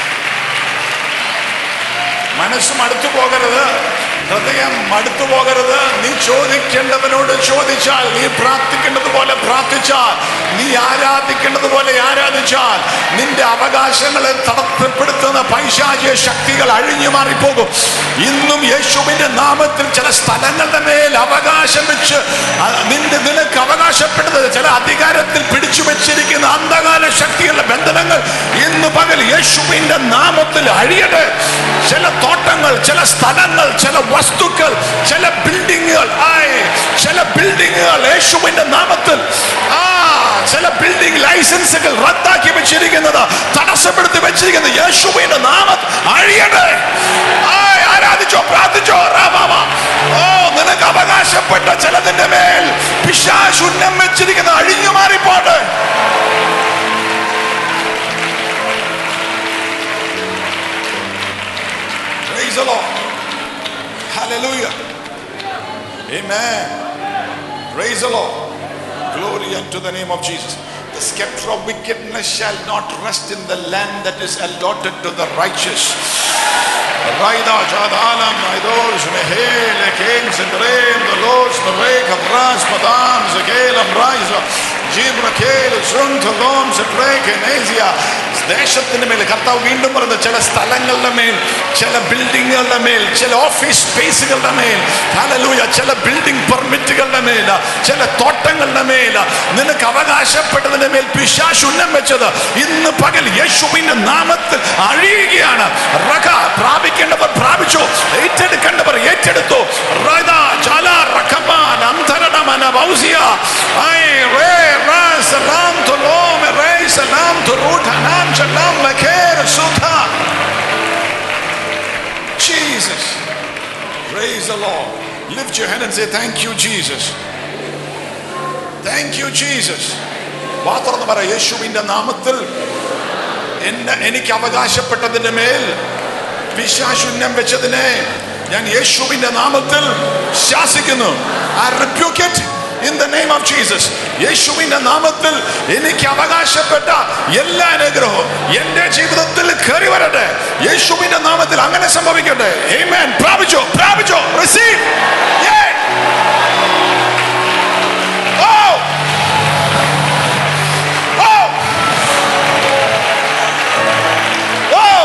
മനസ്സ് മടുത്തു പോകരുത് ഹൃദയം മടുത്തു പോകരുത് നീ ചോദിക്കേണ്ടവനോട് ചോദിച്ചാൽ നീ പ്രാർത്ഥിക്കേണ്ടത് പോലെ പ്രാർത്ഥിച്ചാൽ നീ ആരാധിക്കേണ്ടത് പോലെ ആരാധിച്ചാൽ നിന്റെ അവകാശങ്ങളെ തടസ്സപ്പെടുത്തുന്ന പൈശാചിക ശക്തികൾ അഴിഞ്ഞു മാറിപ്പോകും ഇന്നും യേശുവിന്റെ നാമത്തിൽ ചില സ്ഥലങ്ങളുടെ മേൽ അവകാശം വെച്ച് അ- നിന്റെ നിനക്ക് അവകാശപ്പെടുന്നത് ചില അധികാരത്തിൽ പിടിച്ചു വെച്ചിരിക്കുന്ന അന്ധകാല ശക്തികളുടെ ബന്ധനങ്ങൾ ഇന്ന് പകൽ യേശുവിന്റെ നാമത്തിൽ അഴിയട്ടെ ചില തോട്ടങ്ങൾ ചില സ്ഥലങ്ങൾ ചില വസ്തുക്കൾ ചില ബിൽഡിങ്ങുകൾ ആയി ചില ബിൽഡിങ്ങുകൾ യേശുവിന്റെ നാമത്തിൽ ആ ചില ബിൽഡിംഗ് ലൈസൻസുകൾ റദ്ദാക്കി വെച്ചിരിക്കുന്നത് തടസ്സപ്പെടുത്തി വെച്ചിരിക്കുന്നത് യേശുവിന്റെ നാമത്തിൽ അഴിയട്ടെ ആയ് ആരാധിച്ചോ പ്രാർത്ഥിച്ചോ റാമാമ ഓ നിനക്ക് അവകാശപ്പെട്ട ചിലതിന്റെ മേൽ പിശാശുന്നം വെച്ചിരിക്കുന്ന അഴിഞ്ഞു മാറിപ്പോട്ടെ Praise the Lord. Hallelujah. Amen. Praise the Lord. Glory unto the name of Jesus. The scepter of wickedness shall not rest in the land that is allotted to the righteous. Raida Jadalam Aidosh Mehel Ekem Sendrem the Lord Smerek Avras Padam Zekelam Raisa Jibrakel Zuntalom Seprek Enesia ദേശത്തിന്റെ മേൽ കർത്താവ് വീണ്ടും പറയുന്ന ചില സ്ഥലങ്ങളുടെ മേൽ ചില ബിൽഡിങ്ങുകളുടെ മേൽ ചില ഓഫീസ് സ്പേസുകളുടെ മേൽ ഹല്ലേലൂയ ചില ബിൽഡിംഗ് പെർമിറ്റുകളുടെ മേൽ ചില തോട്ടങ്ങളുടെ മേൽ നിനക്ക് അവകാശപ്പെട്ടതിന്റെ മേൽ പിശാശ് ഉന്നം വെച്ചത് ഇന്ന് പകൽ യേശുവിന്റെ നാമത്തിൽ അഴിയുകയാണ് റക പ്രാപിക്കേണ്ടവർ പ്രാപിച്ചു ഏറ്റെടുക്കേണ്ടവർ ഏറ്റെടുത്തു റദ ജല റഖമാൻ അന്തരണമന ബൗസിയ ഐ റേ റാ സലാം തുലോം റേ സലാം തുറൂട്ട് ഹനാം സലാം മഖേർ സുധ Jesus praise the Lord lift your hand and say thank you Jesus thank you Jesus മാത്രം പറ യേശുവിന്റെ നാമത്തിൽ എന്നെ എനിക്ക് അവകാശപ്പെട്ടതിന്റെ മേൽ പിശാശുന്യം വെച്ചതിനെ ഞാൻ യേശുവിന്റെ നാമത്തിൽ ശാസിക്കുന്നു I rebuke it in the name of Jesus യേശുവിന്റെ നാമത്തിൽ എനിക്ക് അവകാശപ്പെട്ട എല്ലാ അനുഗ്രഹവും എന്റെ ജീവിതത്തിൽ കയറി വരട്ടെ യേശുവിന്റെ നാമത്തിൽ അങ്ങനെ സംഭവിക്കട്ടെ Amen പ്രാപിച്ചോ പ്രാപിച്ചോ receive yeah. oh oh oh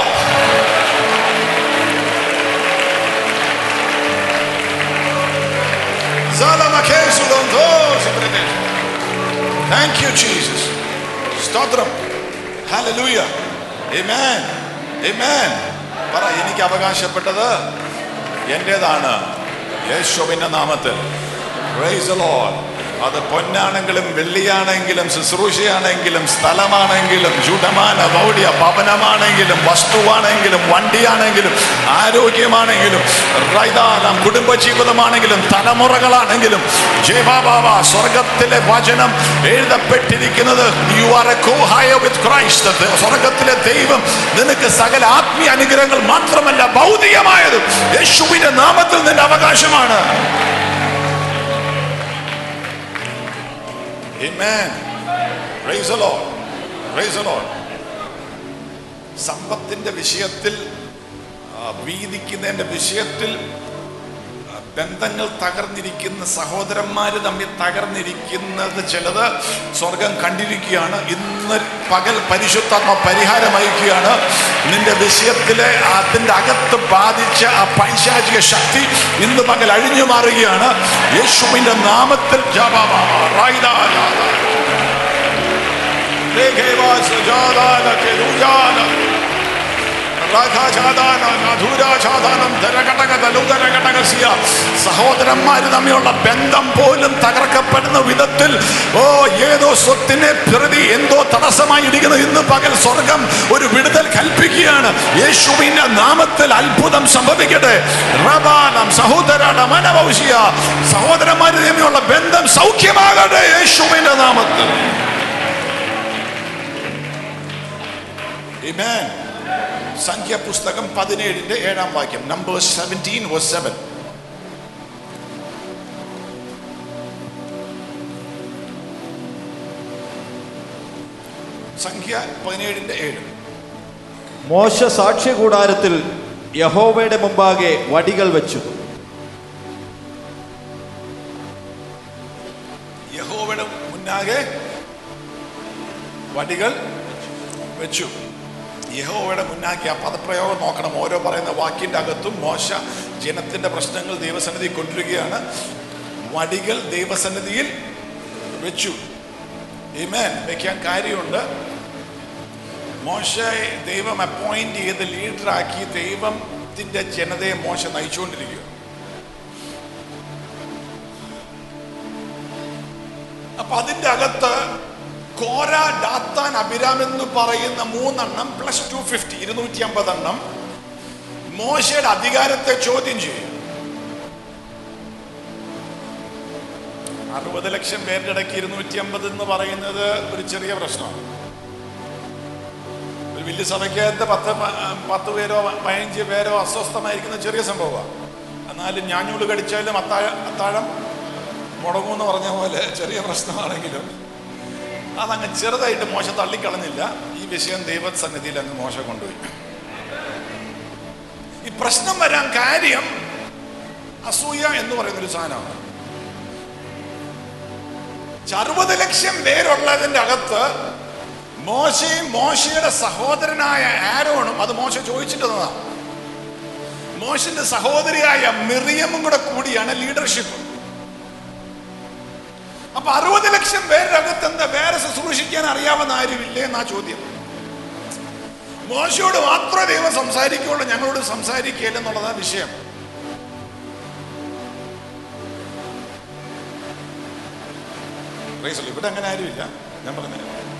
Thank you, Jesus. Stotram. Hallelujah. Amen. Amen. പറ എനിക്ക് അവകാശപ്പെട്ടത് എന്റേതാണ് യേശുവിന്റെ നാമത്തിൽ Praise the Lord. അത് പൊന്നാണെങ്കിലും വെള്ളിയാണെങ്കിലും ശുശ്രൂഷയാണെങ്കിലും സ്ഥലമാണെങ്കിലും ചുടമാന ഭൗഡ്യ ഭവനമാണെങ്കിലും വസ്തുവാണെങ്കിലും വണ്ടിയാണെങ്കിലും ആരോഗ്യമാണെങ്കിലും റൈതാനം കുടുംബജീവിതമാണെങ്കിലും തലമുറകളാണെങ്കിലും ജയബാബാബ സ്വർഗത്തിലെ വചനം എഴുതപ്പെട്ടിരിക്കുന്നത് you are a co heir with Christ സ്വർഗത്തിലെ ദൈവം നിനക്ക് സകല ആത്മീയ അനുഗ്രഹങ്ങൾ മാത്രമല്ല ഭൗതികമായതും യേശുവിന്റെ നാമത്തിൽ നിന്റെ അവകാശമാണ് Amen. Praise the Lord. Praise the Lord. സമ്പത്തിന്റെ വിഷയത്തിൽ ആ, വീതിക്കുന്നതിന്റെ വിഷയത്തിൽ ആ, ബന്ധങ്ങൾ തകർന്നിരിക്കുന്ന സഹോദരന്മാര് തമ്മിൽ തകർന്നിരിക്കുന്നത് ചിലത് സ്വർഗം കണ്ടിരിക്കുകയാണ് ഇന്ന് പകൽ പരിശുദ്ധാത്മ പരിഹാരം അയക്കുകയാണ് നിന്റെ വിഷയത്തിലെ അതിന്റെ അകത്ത് ബാധിച്ച ആ പൈശാചിക ശക്തി ഇന്ന് പകൽ അഴിഞ്ഞു മാറുകയാണ് യേശുവിന്റെ നാമത്തിൽ ജാബാബാ, റായിദാ, യാദാ. ലേഖേവാ സുജാതാന കെലൂജാന. രാഘാചാദാന മധുരാചാദാനം ധരഘടക തലുധരഘടകസ്യ. സഹോദരന്മാര് തമ്മിലുള്ള ബന്ധം പോലും തകർക്കപ്പെടുന്ന വിധത്തിൽ ഓ ഏതോ സ്വത്തിനെ പ്രതി എന്തോ തടസ്സമായി ഇരിക്കുന്ന ഇന്ന് പകൽ സ്വർഗം ഒരു വിടുതൽ കൽപ്പിക്കുകയാണ് യേശുവിന്റെ നാമത്തിൽ അത്ഭുതം സംഭവിക്കട്ടെ റബാനം സഹോദരാട മനവൗഷിയ സഹോദരന്മാര് തമ്മിലുള്ള ബന്ധം സൗഖ്യമാകട്ടെ യേശുവിന്റെ നാമത്തിൽ Amen. സംഖ്യാപുസ്തകം പതിനേഴിന്റെ ഏഴാം വാക്യം നമ്പർ സെവൻറ്റീൻ വേഴ്സ് സെവൻ സംഖ്യ പതിനേഴിന്റെ ഏഴ് മോശ സാക്ഷ്യകൂടാരത്തിൽ യഹോവയുടെ മുമ്പാകെ വടികൾ വെച്ചു യഹോവയുടെ മുന്നാകെ വടികൾ വെച്ചു യഹോവയുടെ മുന്നാക്കി ആ പദപ്രയോഗം നോക്കണം ഓരോ പറയുന്ന വാക്കിന്റെ അകത്തും മോശ ജനത്തിന്റെ പ്രശ്നങ്ങൾ ദൈവസന്നിധി കൊണ്ടുവരികയാണ് വടികൾ ദൈവസന്നിധിയിൽ വെച്ചു ഇമേൻ വെക്കാൻ കാര്യമുണ്ട് മോശ ദൈവം അപ്പോയിന്റ് ചെയ്ത് ലീഡറാക്കി ദൈവത്തിന്റെ ജനതയെ മോശ നയിച്ചുകൊണ്ടിരിക്കുക അപ്പൊ അതിന്റെ അകത്ത് കോര ഡാത്താൻ അഭിരാം എന്ന് പറയുന്ന മൂന്നെണ്ണം പ്ലസ് ടു ഫിഫ്റ്റി ഇരുന്നൂറ്റി അമ്പത് എണ്ണം മോശയുടെ അധികാരത്തെ ചോദ്യം ചെയ്യും അറുപത് ലക്ഷം പേരുടെ ഇടയ്ക്ക് ഇരുന്നൂറ്റി അമ്പത് എന്ന് പറയുന്നത് ഒരു ചെറിയ പ്രശ്നമാണ് ഒരു വലിയ സഭയ്ക്കകത്ത് പത്ത് പ- പത്ത് പേരോ പതിനഞ്ച് പേരോ അസ്വസ്ഥമായിരിക്കുന്ന ചെറിയ സംഭവമാണ് എന്നാലും ഞാഞ്ഞൂട് കടിച്ചാലും അത്താഴ അത്താഴം മുടങ്ങുമെന്ന് പറഞ്ഞ പോലെ ചെറിയ പ്രശ്നമാണെങ്കിലും അതങ്ങ് ചെറുതായിട്ട് മോശ തള്ളിക്കളഞ്ഞില്ല ഈ വിഷയം ദൈവസന്നിധിയിൽ അങ്ങ് മോശ കൊണ്ടുപോയി ഈ പ്രശ്നം വരാൻ കാര്യം അസൂയ എന്ന് പറയുന്ന ഒരു സാധനമാണ് അറുപത് ലക്ഷം പേരുള്ളതിന്റെ അകത്ത് മോശയും മോശയുടെ സഹോദരനായ ആരോണും അത് മോശ ചോദിച്ചിട്ട് തന്നതാണ് മോശന്റെ സഹോദരിയായ മിറിയമും കൂടെ കൂടിയാണ് ലീഡർഷിപ്പ് അപ്പൊ അറുപത് ലക്ഷം പേരുടെ അകത്ത് എന്താ വേറെ ശുശ്രൂഷിക്കാൻ അറിയാവുന്ന ആരുമില്ലേ എന്നാ ചോദ്യം മോശയോട് മാത്രമേ ദൈവം സംസാരിക്കുള്ളൂ ഞങ്ങളോട് സംസാരിക്കുകയില്ല എന്നുള്ളതാ വിഷയം Praise the Lord. ഇവിടെ അങ്ങനെ ആരുമില്ല ഞാൻ പറഞ്ഞ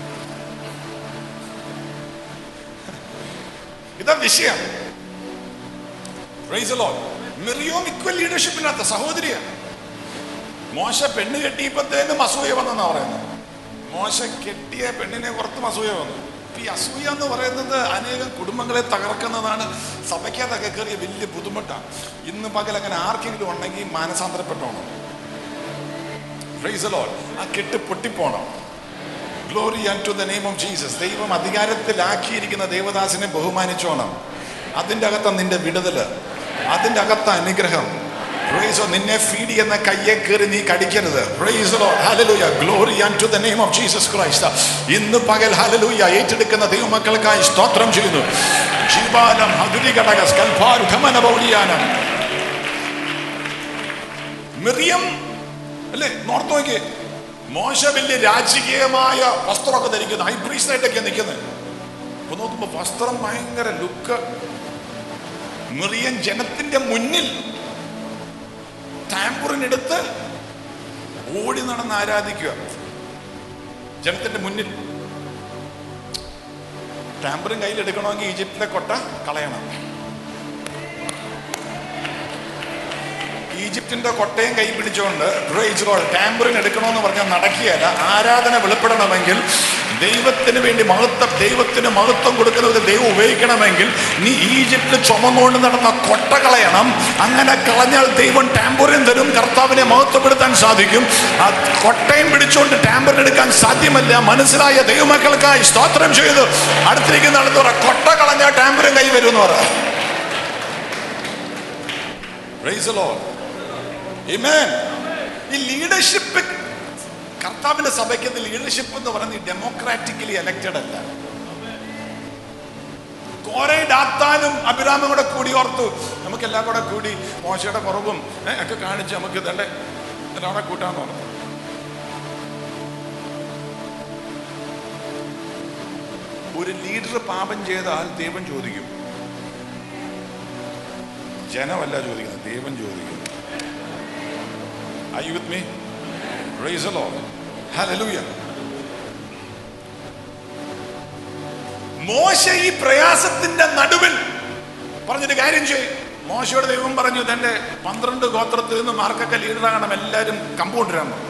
ഇതാ വിഷയം Praise the Lord. Miriam equal ലീഡർഷിപ്പിനകത്ത സഹോദരിയാണ് മോശ പെണ്ണ് കെട്ടിയപ്പോഴത്തേനും അസൂയ വന്നെന്നാ പറയുന്നത് മോശ കെട്ടിയ പെണ്ണിനെ പുറത്തും അസൂയ വന്നു ഇപ്പൊ ഈ അസൂയ എന്ന് പറയുന്നത് അനേകം കുടുംബങ്ങളെ തകർക്കുന്നതാണ് സഭയ്ക്കകത്തൊക്കെ കയറിയ വലിയ ബുദ്ധിമുട്ടാണ് ഇന്ന് പകൽ അങ്ങനെ ആർക്കെങ്കിലും ഉണ്ടെങ്കിൽ മാനസാന്തരപ്പെട്ടോണം Praise the Lord. ആ കെട്ട് പൊട്ടിപ്പോണം glory to the name of Jesus ദൈവം അധികാരത്തിലാക്കിയിരിക്കുന്ന ദേവദാസിനെ ബഹുമാനിച്ചോണം അതിൻ്റെ അകത്ത നിന്റെ വിടുതല് അതിൻ്റെ അകത്ത അനുഗ്രഹം Praise the Lord. നിന്നെ ഫീഡ് ചെയ്യുന്ന കയ്യെ കയറി നീ കടിക്കരുത് Praise the Lord. Hallelujah. Glory unto the name of Jesus Christ. ഇന്ന് പകൽ ഹലലൂയ ഏറ്റെടുക്കുന്ന ദൈവമക്കൾക്കായി സ്തോത്രം ചെയ്യുന്നു ജീവാനം ഹതുരികടക സ്കൽഭാരു ഖമന ബൗലിയാനം മിറിയം അല്ലേ നോർത്ത് നോക്കിയേ മോശ വലിയ രാജകീയമായ വസ്ത്രമൊക്കെ ധരിക്കുന്നു ഹൈ പ്രീസ്റ്റായിട്ടൊക്കെ നിൽക്കുന്നത് അപ്പൊ നോക്കുമ്പോ വസ്ത്രം ഭയങ്കര ലുക്ക് മിറിയൻ ജനത്തിന്റെ മുന്നിൽ ടാമ്പൂറിനെടുത്ത് ഓടി നടന്ന് ആരാധിക്കുക ജനത്തിന്റെ മുന്നിൽ ടാമ്പറിൻ കയ്യിലെടുക്കണമെങ്കിൽ ഈജിപ്തിലെ കൊട്ട കളയണം ഈജിപ്തിന്റെ കൊട്ടയും കൈ പിടിച്ചുകൊണ്ട് പ്രൈസ് ലോർഡ് ടാമ്പറിൻ എടുക്കണമെന്ന് പറഞ്ഞാൽ നടക്കുകയല്ല ആരാധന വെളിപ്പെടണമെങ്കിൽ ദൈവത്തിന് വേണ്ടി മഹത്വം ദൈവത്തിന് മഹത്വം കൊടുക്കുന്നത് ദൈവം ഉപയോഗിക്കണമെങ്കിൽ നീ ഈജിപ്തിൽ ചുമന്നുകൊണ്ട് നടന്ന കൊട്ട കളയണം അങ്ങനെ കളഞ്ഞാൽ ദൈവം ടാമ്പറിൻ തരും കർത്താവിനെ മഹത്വപ്പെടുത്താൻ സാധിക്കും ആ കൊട്ടയും പിടിച്ചുകൊണ്ട് ടാമ്പറിൻ എടുക്കാൻ സാധ്യമല്ല മനസ്സിലായ ദൈവമക്കൾക്കായി സ്തോത്രം ചെയ്തു അടുത്തിരിക്കുന്ന ആളെന്ന് പറ കൊട്ട കളഞ്ഞാൽ ടാമ്പറിൻ കൈ വരും എന്ന് പറ Praise the Lord. Amen. ഈ ലീഡർഷിപ്പ് കർത്താവിന്റെ സഭയ്ക്ക് ലീഡർഷിപ്പ് എന്ന് പറയുന്നത് ഡെമോക്രാറ്റിക്കലി എലക്റ്റഡ് അല്ല കോരെ ഡാത്താനും അഭിരാമും കൂടെ കൂടി ഓർത്തു നമുക്ക് എല്ലാം കൂടെ കൂടി മോശയുടെ കുറവും ഏ, ഒക്കെ കാണിച്ച് നമുക്ക് ഇതല്ലേ എല്ലാം കൂടെ കൂട്ടാന്ന് പറഞ്ഞു ഒരു ലീഡർ പാപം ചെയ്താൽ ദൈവം ചോദിക്കും ജനമല്ല ചോദിക്കുന്നത് ദൈവം ചോദിക്കുന്നു Are you with me? Praise the Lord. Hallelujah. മോശ ഈ പ്രയാസത്തിന്റെ നടുവിൽ പറഞ്ഞൊരു കാര്യം ചെയ്യും മോശയോട് ദൈവം പറഞ്ഞു തന്റെ പന്ത്രണ്ട് ഗോത്രത്തിൽ നിന്ന് മാർക്കൊക്കെ ലീഡറാകണം എല്ലാവരും കമ്പൗണ്ടരാൻ പറഞ്ഞു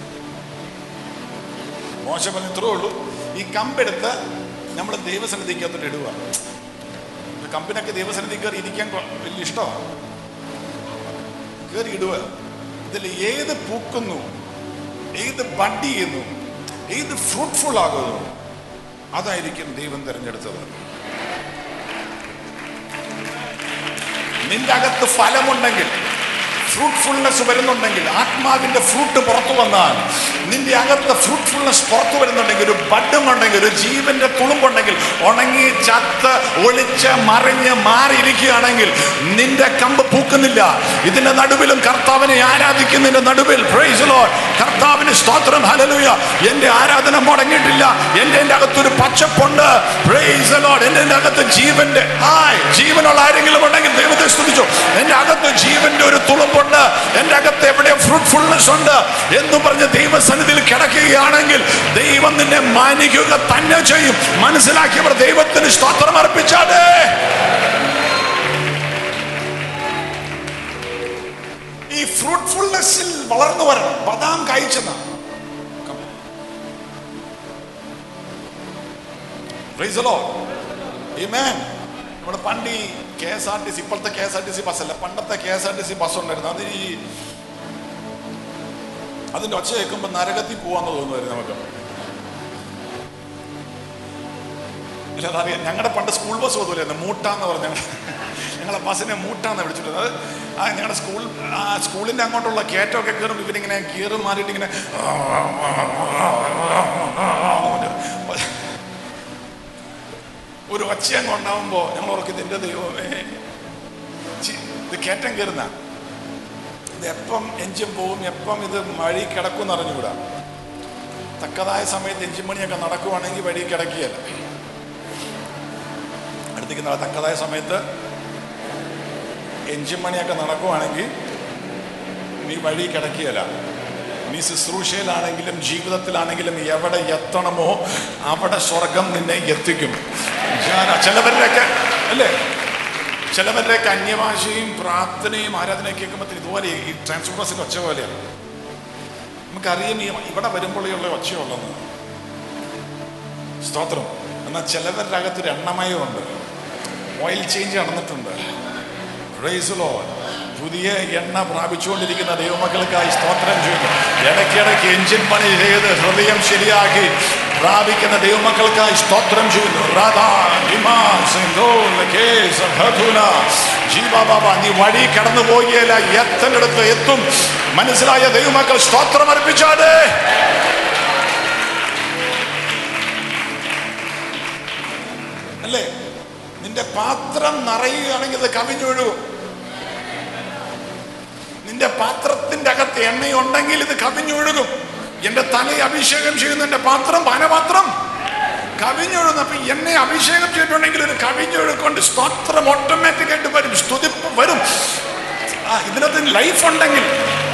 മോശ പറഞ്ഞു ഇത്രേ ഉള്ളൂ ഈ കമ്പെടുത്ത് നമ്മൾ ദൈവസന്നിധിക്കകത്തോട്ട് ഇടുക കമ്പിനൊക്കെ ദൈവസന്നിധി കയറി ഇരിക്കാൻ കൊ- വലിയ ഇഷ്ടമാണ് കയറി ഇടുക ഇതിൽ ഏത് പൂക്കുന്നു ഏത് ബഡ് ചെയ്യുന്നു ഏത് ഫ്രൂട്ട്ഫുൾ ആകുന്നു അതായിരിക്കും ദൈവം തിരഞ്ഞെടുത്തത് നിന്റെ അകത്ത് ഫലമുണ്ടെങ്കിൽ ഫ്രൂട്ട്ഫുൾനെസ് വരുന്നുണ്ടെങ്കിൽ ആത്മാവിന്റെ ഫ്രൂട്ട് പുറത്തു വന്നാൽ നിന്റെ അകത്ത് ഫ്രൂട്ട്ഫുൾനെസ് പുറത്തു വരുന്നുണ്ടെങ്കിൽ ഒരു ബഡും ഉണ്ടെങ്കിൽ ഒരു ജീവന്റെ തുളുമ്പുണ്ടെങ്കിൽ ഉണങ്ങി ചത്ത് ഒളിച്ച് മറിഞ്ഞ് മാറിയിരിക്കുകയാണെങ്കിൽ നിന്റെ കമ്പ് പൂക്കുന്നില്ല ഇതിന്റെ നടുവിലും കർത്താവിനെ ആരാധിക്കുന്നതിന്റെ നടുവിൽ praise the Lord. കർത്താവിന് സ്തോത്രം ഹലലുയ എന്റെ ആരാധന മുടങ്ങിയിട്ടില്ല എന്റെ എന്റെ അകത്തൊരു പച്ചപ്പുണ്ട് Praise the Lord. എന്റെ എന്റെ അകത്ത് ജീവന്റെ ഹായ് ജീവനുള്ള ആരെങ്കിലും ഉണ്ടെങ്കിൽ ദൈവത്തെ സ്തുതിച്ചു എന്റെ അകത്ത് ജീവന്റെ ഒരു തുളുമ്പുണ്ട് എന്റെ അകത്ത് എവിടെ ഫ്രൂട്ട്ഫുൾനെസ് ഉണ്ട് എന്ന് പറഞ്ഞ് ദൈവസന്നിധിയിൽ കിടക്കുകയാണെങ്കിൽ ദൈവം നിന്നെ മാനിക്കുക തന്നെ ചെയ്യും മനസ്സിലാക്കിയവർ ദൈവത്തിന് സ്തോത്രം അർപ്പിച്ചാടേ ഈ ഫ്രൂട്ട്ഫുൾനെസ്സിൽ വളർന്നു വരണം ബദാം കായ്ച്ചെന്ന നമ്മുടെ പണ്ട് ഈ K S R T C ഇപ്പോഴത്തെ K S R T C ബസ്സല്ല പണ്ടത്തെ K S R T C bus ഉണ്ടായിരുന്നു അത് ഈ അതിന്റെ ഒച്ച കേൾക്കുമ്പോൾ നരകത്തിൽ പോവാന്ന് തോന്നുമായിരുന്നു നമുക്ക് ഇല്ല അതറിയാം ഞങ്ങളുടെ പണ്ട് സ്കൂൾ ബസ് പോലും മൂട്ടാന്ന് പറഞ്ഞ ഞങ്ങളെ ബസ്സിനെ മൂട്ടാന്ന് വിളിച്ചിട്ടുള്ളത് ആ ഞങ്ങളുടെ സ്കൂൾ ആ സ്കൂളിന്റെ അങ്ങോട്ടുള്ള കയറ്റമൊക്കെ കയറുമ്പോൾ ഇവരിങ്ങനെ കീറ് മാറിയിട്ട് ഇങ്ങനെ ഒരു ഒച്ച അങ്ങ് ഉണ്ടാവുമ്പോൾ ഞങ്ങൾ ഓർക്കും ഇതിൻ്റെ ദൈവമേ ചി, ഇത് കയറ്റം കയറുന്ന ഇത് എപ്പം എഞ്ചിൻ പോവും എപ്പം ഇത് വഴി കിടക്കും എന്ന് അറിഞ്ഞുകൂടാ തക്കതായ സമയത്ത് എഞ്ചിൻ പണിയൊക്കെ നടക്കുവാണെങ്കിൽ വഴി കിടക്കുകയല്ല അടുത്തേക്ക് നട- തക്കതായ സമയത്ത് എഞ്ചിൻ പണിയൊക്കെ നടക്കുവാണെങ്കിൽ നീ വഴി കിടക്കുകയല്ല നീ ശുശ്രൂഷയിലാണെങ്കിലും ജീവിതത്തിലാണെങ്കിലും എവിടെ എത്തണമോ അവിടെ സ്വർഗം നിന്നെ എത്തിക്കും ഞാൻ- ചിലവരുടെയൊക്കെ അല്ലേ ചിലവരുടെയൊക്കെ അന്യഭാഷയും പ്രാർത്ഥനയും ആരാധനയും കേൾക്കുമ്പോൾ ഇതുപോലെ ഈ ട്രാൻസ്പോർട്ട് ബസ്സിന്റെ ഒച്ച പോലെയാണ് നമുക്കറിയാം ഈ ഇവിടെ വരുമ്പോഴുള്ള ഒച്ചയുള്ളെന്ന് സ്തോത്രം എന്നാൽ ചിലവരുടെ അകത്തൊരു എണ്ണമയമുണ്ട് ഓയിൽ ചേഞ്ച് നടന്നിട്ടുണ്ട് Praise the Lord. പുതിയ എണ്ണ പ്രാപിച്ചുകൊണ്ടിരിക്കുന്ന ദൈവമക്കൾക്കായി സ്തോത്രം ചെയ്യുന്നു ഇടയ്ക്കിടയ്ക്ക് എഞ്ചിൻ പണി ചെയ്ത് ഹൃദയം ശരിയാക്കി പ്രാപിക്കുന്ന ദൈവമക്കൾക്കായി സ്തോത്രം ചെയ്യുന്നു രാധാ ഹിമാ സിന്ധു ലകേശ ധതുല ജീവ ബാബ നീ വഴി കടന്നു പോവുകയില്ല എത്തേണ്ടടുത്ത് എത്തും മനസ്സിലായ ദൈവമക്കൾ സ്തോത്രം അർപ്പിച്ചാടേ അല്ലേ നിന്റെ പാത്രം നിറയുകയാണെങ്കിൽ അത് കവിഞ്ഞൊഴുകും നിന്റെ പാത്രത്തിന്റെ അകത്ത് എണ്ണയുണ്ടെങ്കിൽ ഇത് കവിഞ്ഞൊഴുകും എന്റെ തലയെ അഭിഷേകം ചെയ്യുന്ന എന്റെ പാത്രം പാനപാത്രം കവിഞ്ഞൊഴുന്നപ്പോ എന്നെ അഭിഷേകം ചെയ്തിട്ടുണ്ടെങ്കിൽ ഒരു കവിഞ്ഞൊഴുക്കൊണ്ട് സ്തോത്രം ഓട്ടോമാറ്റിക് ആയിട്ട് വരും സ്തുതിപ്പ് വരും ആ ഇതിനകത്ത് ലൈഫ് ഉണ്ടെങ്കിൽ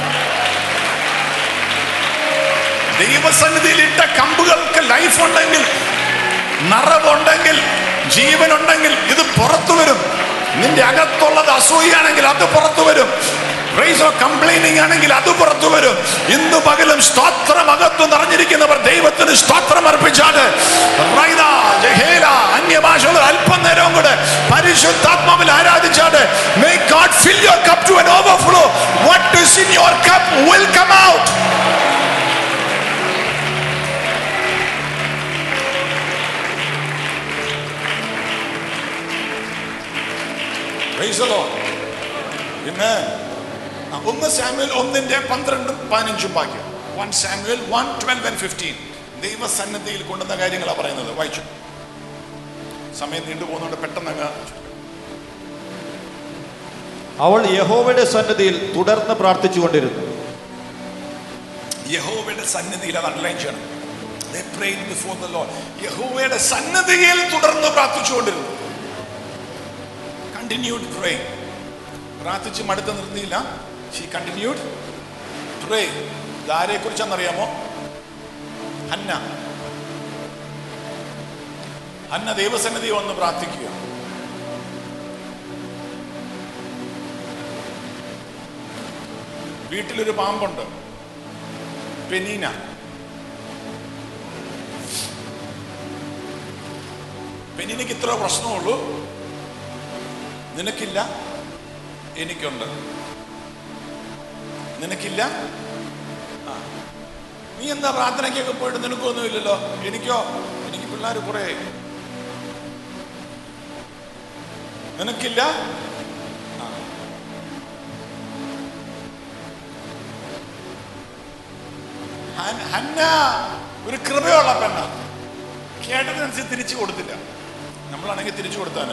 ദൈവസന്നിധിയിൽ ഇട്ട കമ്പുകൾക്ക് ലൈഫ് ഉണ്ടെങ്കിൽ നിറവുണ്ടെങ്കിൽ ജീവനുണ്ടെങ്കിൽ ഇത് പുറത്തു വരും നിന്റെ അകത്തുള്ളത് അസൂയാണെങ്കിൽ അത് പുറത്തു വരും കംപ്ലൈനിങ് ആണെങ്കിൽ അത് പുറത്തു വരും ഇന്ന് പകലും സ്തോത്രം അകത്തു നിറഞ്ഞിരിക്കുന്നവർ ദൈവത്തിന് സ്തോത്രം അർപ്പിച്ചാണ് റൈദ, ജഹേല, അന്യഭാഷകൾ അല്പം നേരവും കൂടെ പരിശുദ്ധാത്മാവിൽ ആരാധിച്ചാണ് may God fill your cup to an overflow what is in your cup will come out Praise the Lord. പിന്നെ ആ, ഒന്ന് സാമുവൽ ഒന്നിന്റെ പന്ത്രണ്ടും പതിനഞ്ചും വാക്യം one Samuel one twelve and fifteen ദൈവസന്നദ്ധിയിൽ കൊണ്ടുവന്ന കാര്യങ്ങളാണ് പറയുന്നത് വായിച്ചു സമയം നീണ്ടു പോകുന്നതുകൊണ്ട് പെട്ടെന്ന് അങ്ങ് അവൾ യഹോവയുടെ സന്നിധിയിൽ തുടർന്ന് പ്രാർത്ഥിച്ചുകൊണ്ടിരുന്നു യഹോവയുടെ സന്നിധിയിൽ അത് അണ്ടർലൈൻ ചെയ്യണം They prayed before the Lord. യഹോവയുടെ സന്നദ്ധിയിൽ തുടർന്ന് പ്രാർത്ഥിച്ചുകൊണ്ടിരുന്നു കണ്ടിന്യൂഡ് പ്രേ പ്രാർത്ഥിച്ച് മടുത്ത് നിർത്തിയില്ല ഷീ കണ്ടിന്യൂഡ് പ്രേ ഇതാരെ കുറിച്ചാണെന്നറിയാമോ ഹന്ന ഹന്ന ദൈവസന്നിധി വന്ന് പ്രാർത്ഥിക്കുക വീട്ടിലൊരു പാമ്പുണ്ട് പെനീന പെനീനയ്ക്ക് ഇത്ര പ്രശ്നമുള്ളൂ നിനക്കില്ല എനിക്കുണ്ട് നിനക്കില്ല ആ. നീ എന്താ പ്രാർത്ഥനയ്ക്കൊക്കെ പോയിട്ട് നിനക്കൊന്നും ഇല്ലല്ലോ എനിക്കോ എനിക്ക് പിള്ളേർ കുറെ നിനക്കില്ല ആ. ഹൻ- ഹന്ന ഒരു കൃപയുള്ള പെണ്ണ കേട്ടതിനനുസരിച്ച് തിരിച്ചു കൊടുത്തില്ല നമ്മളാണെങ്കിൽ തിരിച്ചു കൊടുത്താന്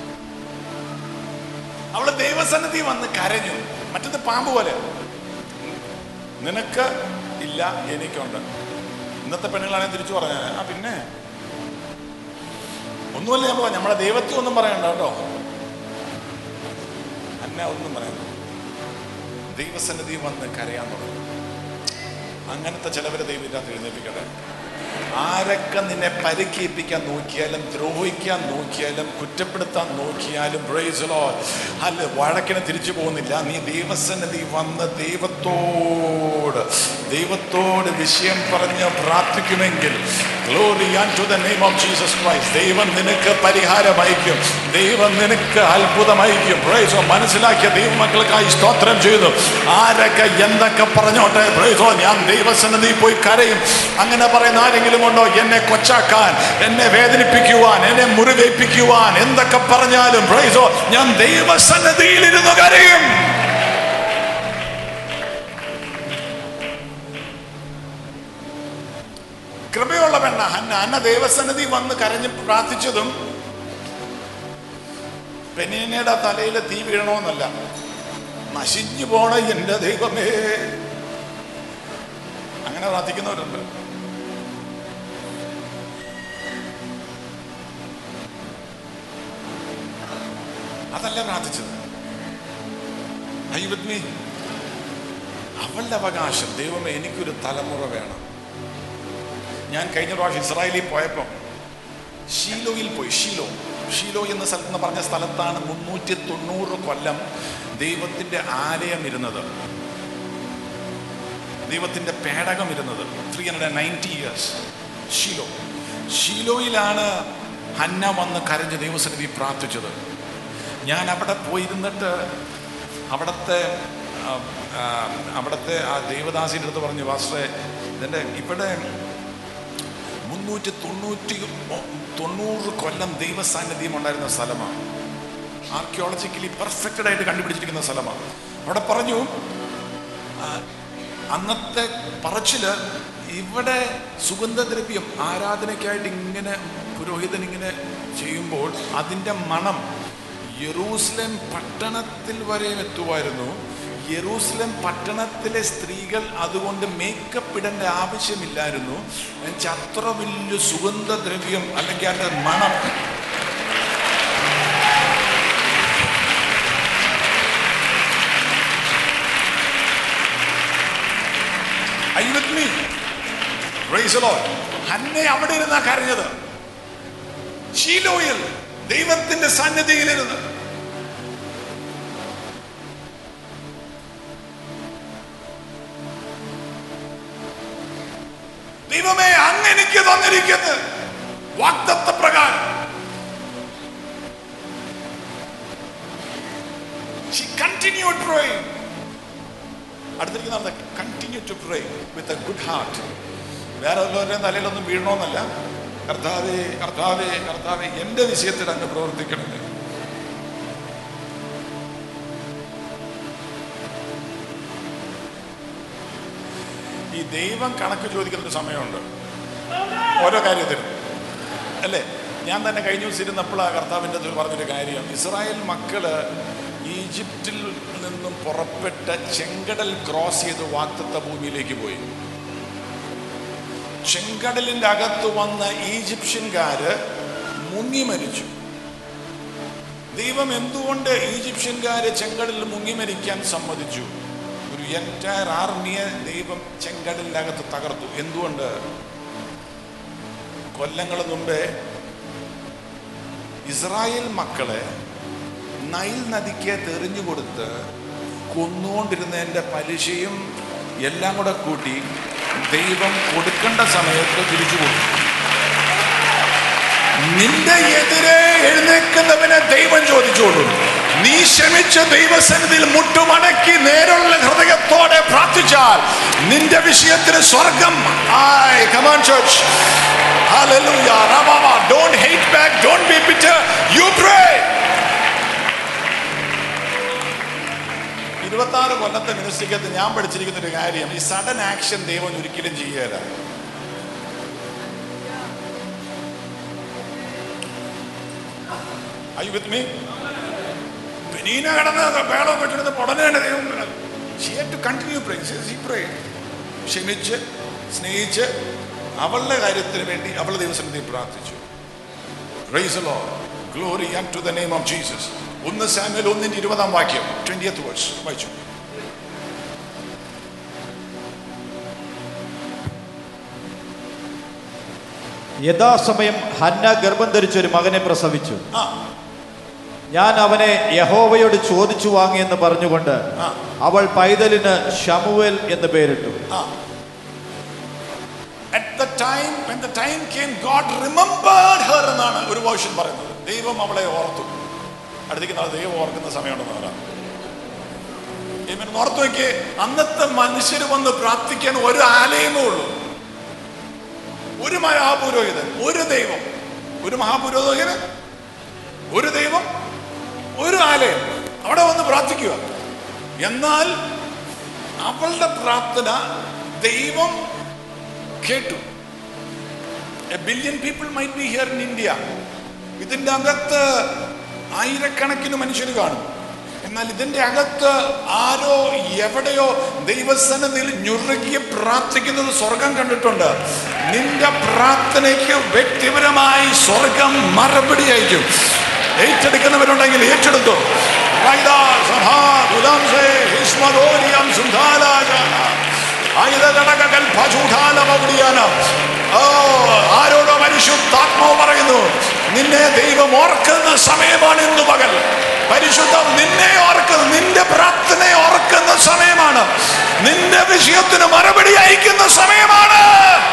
അവള് ദൈവസന്നിധി വന്ന് കരഞ്ഞു മറ്റത് പാമ്പ് പോലെ നിനക്ക് ഇല്ല എനിക്കുണ്ട് ഇന്നത്തെ പെണ്ണുങ്ങളാണെങ്കിൽ തിരിച്ചു പറഞ്ഞ ആ പിന്നെ ഒന്നുമല്ല ഞാൻ പറയാം നമ്മളെ ദൈവത്തെ ഒന്നും പറയണ്ട കേട്ടോ അന്നെ ഒന്നും പറയണ്ട ദൈവസന്നിധി വന്ന് കരയാൻ തുടങ്ങി അങ്ങനത്തെ ചിലവരെ ദൈവം ഇതിനകത്ത് എഴുന്നേൽപ്പിക്കട്ടെ ആരൊക്കെ നിന്നെ പരിക്കേൽപ്പിക്കാൻ നോക്കിയാലും ദ്രോഹിക്കാൻ നോക്കിയാലും കുറ്റപ്പെടുത്താൻ നോക്കിയാലും praise the Lord. അല്ല വഴക്കിന് തിരിച്ചു പോകുന്നില്ല നീ ദൈവസന്നിധി വന്ന് ദൈവത്തോട് ദൈവത്തോട് വിഷയം പറഞ്ഞ് പ്രാർത്ഥിക്കുമെങ്കിൽ glory to the name of Jesus Christ ദൈവം നിനക്ക് പരിഹാരം അയക്കും ദൈവം നിനക്ക് അത്ഭുതം അയക്കും Praise the Lord. മനസ്സിലാക്കിയ ദൈവമക്കൾക്കായി സ്തോത്രം ചെയ്തു ആരൊക്കെ എന്തൊക്കെ പറഞ്ഞോട്ടെ Praise the Lord. ഞാൻ ദൈവസന്നിധി പോയി കരയും അങ്ങനെ പറയുന്ന ആരെങ്കിലും ഉണ്ടോ എന്നെ കൊച്ചാക്കാൻ എന്നെ വേദനിപ്പിക്കുവാൻ എന്നെ മുറിവേൽപ്പിക്കുവാൻ എന്തൊക്കെ പറഞ്ഞാലും Praise the Lord. ഞാൻ ദൈവസന്നിധിയിൽ ഇരുന്ന് കരയും കൃപയുള്ള പെണ്ണ ഹന്ന ഹന്ന ദൈവസന്നിധി വന്ന് കരഞ്ഞ് പ്രാർത്ഥിച്ചതും പെനീനയുടെ തലയിൽ തീ വീഴണമെന്നല്ല നശിഞ്ഞു പോണ എന്റെ ദൈവമേ അങ്ങനെ പ്രാർത്ഥിക്കുന്നവരുണ്ട് അതല്ല പ്രാർത്ഥിച്ചത് Are you with me? അവളുടെ അവകാശം ദൈവമേ എനിക്കൊരു തലമുറ വേണം ഞാൻ കഴിഞ്ഞ പ്രാവശ്യം ഇസ്രായേലിൽ പോയപ്പോൾ ഷീലോയിൽ പോയി ഷീലോ ഷീലോ എന്ന സ്ഥലത്ത് എന്ന് പറഞ്ഞ സ്ഥലത്താണ് മുന്നൂറ്റി തൊണ്ണൂറ് കൊല്ലം ദൈവത്തിന്റെ ആലയം ഇരുന്നത് ദൈവത്തിന്റെ പേടകം ഇരുന്നത് three hundred ninety years Shiloh ഷീലോയിലാണ് ഹന്ന വന്ന് കരഞ്ഞ് ദൈവസന്നിധി പ്രാർത്ഥിച്ചത് ഞാൻ അവിടെ പോയിരുന്നിട്ട് അവിടുത്തെ ആ, ആ, അവിടുത്തെ ആ ദേവദാസിൻ്റെ അടുത്ത് പറഞ്ഞു വാസ്റ്ററെ ഇതിൻ്റെ ഇവിടെ മുന്നൂറ്റി തൊണ്ണൂറ്റി ഒ- തൊണ്ണൂറ് കൊല്ലം ദൈവസാന്നിധ്യം ഉണ്ടായിരുന്ന സ്ഥലമാണ് ആർക്കിയോളജിക്കലി പെർഫെക്റ്റഡ് ആയിട്ട് കണ്ടുപിടിച്ചിരിക്കുന്ന സ്ഥലമാണ് അവിടെ പറഞ്ഞു ആ, അന്നത്തെ പറച്ചില് ഇവിടെ സുഗന്ധദ്രവ്യം ആരാധനയ്ക്കായിട്ട് ഇങ്ങനെ പുരോഹിതൻ ഇങ്ങനെ ചെയ്യുമ്പോൾ അതിൻ്റെ മണം യെറൂസലേം പട്ടണത്തിൽ വരെ എത്തുമായിരുന്നു യെറൂസലം പട്ടണത്തിലെ സ്ത്രീകൾ അതുകൊണ്ട് മേക്കപ്പ് ഇടേണ്ട ആവശ്യമില്ലായിരുന്നു എന്നുവെച്ചാൽ അത്ര വലിയ സുഗന്ധദ്രവ്യം അല്ലെങ്കിൽ അതിന്റെ മണം Are you with me? Praise the Lord. ഹന്നെ അവിടെ ഇരുന്നാ കരഞ്ഞത് ഷീലോയിൽ ദൈവത്തിന്റെ സന്നിധിയിലിരുന്ന് ദൈവമേ അങ്ങ് എനിക്ക് തന്നിരിക്കുന്നത് വാക്തത്വ പ്രകാരം She continued praying. അടുത്തിരിക്കുന്ന continue to pray with a good heart വേറെ ഉള്ളവരുടെ തലയിലൊന്നും വീഴണമെന്നല്ല കർത്താവേ കർത്താവേ കർത്താവേ എൻ്റെ വിഷയത്തിൽ അങ്ങ് പ്രവർത്തിക്കണമേ ഈ ദൈവം കണക്ക് ചോദിക്കുന്ന ഒരു സമയമുണ്ട് ഓരോ കാര്യത്തിനും അല്ലേ ഞാൻ തന്നെ കഴിഞ്ഞ ദിവസം ഇരുന്നപ്പോഴാണ് കർത്താവിൻ്റെ അതിൽ പറഞ്ഞൊരു കാര്യം ഇസ്രായേൽ മക്കള് ഈജിപ്തിൽ നിന്നും പുറപ്പെട്ട ചെങ്കടൽ ക്രോസ് ചെയ്ത് വാക്തത്വ ഭൂമിയിലേക്ക് പോയി ചെങ്കടലിന്റെ അകത്ത് വന്ന ഈജിപ്ഷ്യൻകാര് മുങ്ങി മരിച്ചു ദൈവം എന്തുകൊണ്ട് ഈജിപ്ഷ്യൻകാരെ ചെങ്കടലിൽ മുങ്ങി മരിക്കാൻ സമ്മതിച്ചു ഒരു എൻറ്റയർ ആർമിയെ ദൈവം ചെങ്കടലിന്റെ അകത്ത് തകർത്തു എന്തുകൊണ്ട് കൊല്ലങ്ങൾ മുമ്പേ ഇസ്രായേൽ മക്കളെ നൈൽ നദിക്ക് തെറിഞ്ഞു കൊടുത്ത് കൊന്നുകൊണ്ടിരുന്നതിൻ്റെ പലിശയും എല്ലാം കൂടെ കൂട്ടി ദൈവം കൊടുക്കേണ്ട സമയത്ത് തിരിച്ചു കൊടുക്കും നിന്റെ എതിരെ എഴുന്നേൽക്കുന്നവനെ ദൈവം ചോദിച്ചോളൂ നീ ക്ഷമിച്ച ദൈവസന്നിധിയിൽ മുട്ടുമടക്കി നേരുള്ള ഹൃദയത്തോടെ പ്രാർത്ഥിച്ചാൽ നിന്റെ വിഷയത്തിന് സ്വർഗം ആയ് കമാൻ ചർച്ച് Hallelujah. Rababa. Don't hate back. Don't be bitter. You pray. ഇരുപത്തി ആറ് കൊല്ലത്തെ മിനിസ്ട്രിക്കകത്ത് ഞാൻ പഠിച്ചിരിക്കുന്ന ഒരു കാര്യം ഈ സഡൻ ആക്ഷൻ ദൈവം ഒരിക്കലും ചെയ്യുകയില്ല Are you with me? Penina കടന്ന് വേളം വെച്ചിരുന്ന് ഉടനെ തന്നെ ദൈവം she had to continue praying. She, she prayed. ക്ഷമിച്ച് സ്നേഹിച്ച് അവളുടെ കാര്യത്തിന് വേണ്ടി അവളുടെ ദൈവസന്നിധി പ്രാർത്ഥിച്ചു Praise the Lord. Glory unto the name of Jesus. ഒന്ന് സാമ്യൽ ഒന്നിന്റെ ഇരുപതാം വാക്യം ട്വന്റിയത്ത് വേഴ്സ് വായിച്ചു യഥാസമയം ഹന്ന ഗർഭം ധരിച്ച ഒരു മകനെ പ്രസവിച്ചു ആ ഞാൻ അവനെ യഹോവയോട് ചോദിച്ചു വാങ്ങിയെന്ന് പറഞ്ഞുകൊണ്ട് ആ. അവൾ പൈതലിന് ഷമുവേൽ എന്ന് പേരിട്ടു ആ At the time, when the time came, God remembered her എന്നാണ് ഒരു വേർഷൻ പറയുന്നത് ദൈവം അവളെ ഓർത്തു അടുത്തേക്ക് നാളെ ദൈവം ഓർക്കുന്ന സമയമുണ്ടെന്ന് പറയാം ഓർത്തു നോക്കിയേ അന്നത്തെ മനുഷ്യർ വന്ന് പ്രാർത്ഥിക്കാൻ ഒരു ആലയമേ ഉള്ളൂ ഒരു മഹാപുരോഹിതൻ ഒരു ദൈവം ഒരു മഹാപുരോഹിതന് ഒരു ദൈവം ഒരു ആലയം അവിടെ വന്ന് പ്രാർത്ഥിക്കുക എന്നാൽ അവളുടെ പ്രാർത്ഥന ദൈവം കേട്ടു a billion people might be here in India ഇതിൻ്റെ അകത്ത് ആയിരക്കണക്കിന് മനുഷ്യർ കാണും എന്നാൽ ഇതിൻ്റെ അകത്ത് ആരോ എവിടെയോ ദൈവസനത്തിൽ ഞുറുക്കി പ്രാർത്ഥിക്കുന്നത് സ്വർഗം കണ്ടിട്ടുണ്ട് നിന്റെ പ്രാർത്ഥനയ്ക്ക് വ്യക്തിപരമായി സ്വർഗം മറുപടി അയക്കും ഏറ്റെടുക്കുന്നവരുണ്ടെങ്കിൽ ഏറ്റെടുത്തു റൈദാ സഭാ ഗുലാംസേ ഹിസ്മദോരിയം സുന്ദാലാജ ആയുധഘടകകൾ ഭജൂഢാലമൗടിയാനം ഓ ആരോടോ പരിശുദ്ധാത്മാവ് പറയുന്നു നിന്നെ ദൈവം ഓർക്കുന്ന സമയമാണ് ഇന്ന് പകൽ പരിശുദ്ധം നിന്നെ ഓർക്കുന്ന നിന്റെ പ്രാർത്ഥനയെ ഓർക്കുന്ന സമയമാണ് നിന്റെ വിഷയത്തിന് മറുപടി അയക്കുന്ന സമയമാണ്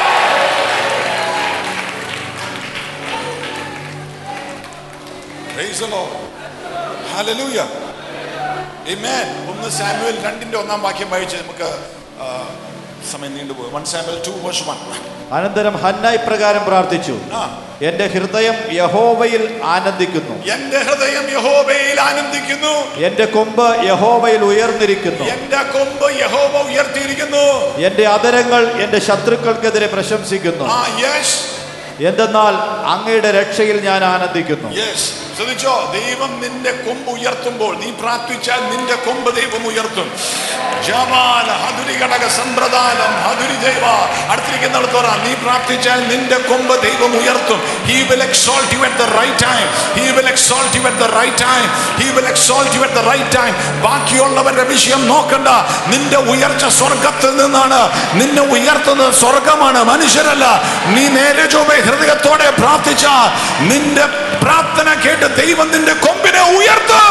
Praise the Lord. Hallelujah. Amen. ഒന്ന് സാമുവൽ രണ്ടിന്റെ ഒന്നാം വാക്യം വായിച്ച് നമുക്ക് ആ, സമയം നീണ്ടുപോകും one Samuel two verse one അനന്തരം ഹന്ന ഇപ്രകാരം പ്രാർത്ഥിച്ചു ആ എന്റെ ഹൃദയം യഹോവയിൽ ആനന്ദിക്കുന്നു എന്റെ ഹൃദയം യഹോവയിൽ ആനന്ദിക്കുന്നു എന്റെ കൊമ്പ് യഹോവയിൽ ഉയർന്നിരിക്കുന്നു എന്റെ കൊമ്പ് യഹോവ ഉയർത്തിയിരിക്കുന്നു എന്റെ അതരങ്ങൾ എന്റെ ശത്രുക്കൾക്കെതിരെ പ്രശംസിക്കുന്നു ആ യെസ് എന്തെന്നാൽ അങ്ങയുടെ രക്ഷയിൽ ഞാൻ ആനന്ദിക്കുന്നു യെസ് ശ്രദ്ധിച്ചോ ദൈവം നിന്റെ കൊമ്പ് ഉയർത്തുമ്പോൾ നീ പ്രാർത്ഥിച്ചാൽ നിന്റെ കൊമ്പ് ദൈവം ഉയർത്തും ജമാല ഹതുരി ഘടക സമ്പ്രദാനം ഹതുരി ദൈവ അടുത്തിരിക്കുന്നിടത്തോറ നീ പ്രാർത്ഥിച്ചാൽ നിന്റെ കൊമ്പ് ദൈവം ഉയർത്തും he will exalt you at the right time he will exalt you at the right time he will exalt you at the right time ബാക്കിയുള്ളവരുടെ വിഷയം നോക്കണ്ട നിന്റെ ഉയർച്ച സ്വർഗത്തിൽ നിന്നാണ് നിന്നെ ഉയർത്തുന്നത് സ്വർഗമാണ് മനുഷ്യരല്ല നീ നേരെ ചൊവ്വേ ഹൃദയത്തോടെ പ്രാർത്ഥിച്ച നിന്റെ പ്രാർത്ഥന കേട്ട് ദൈവം നിന്റെ കൊമ്പിനെ ഉയർത്തും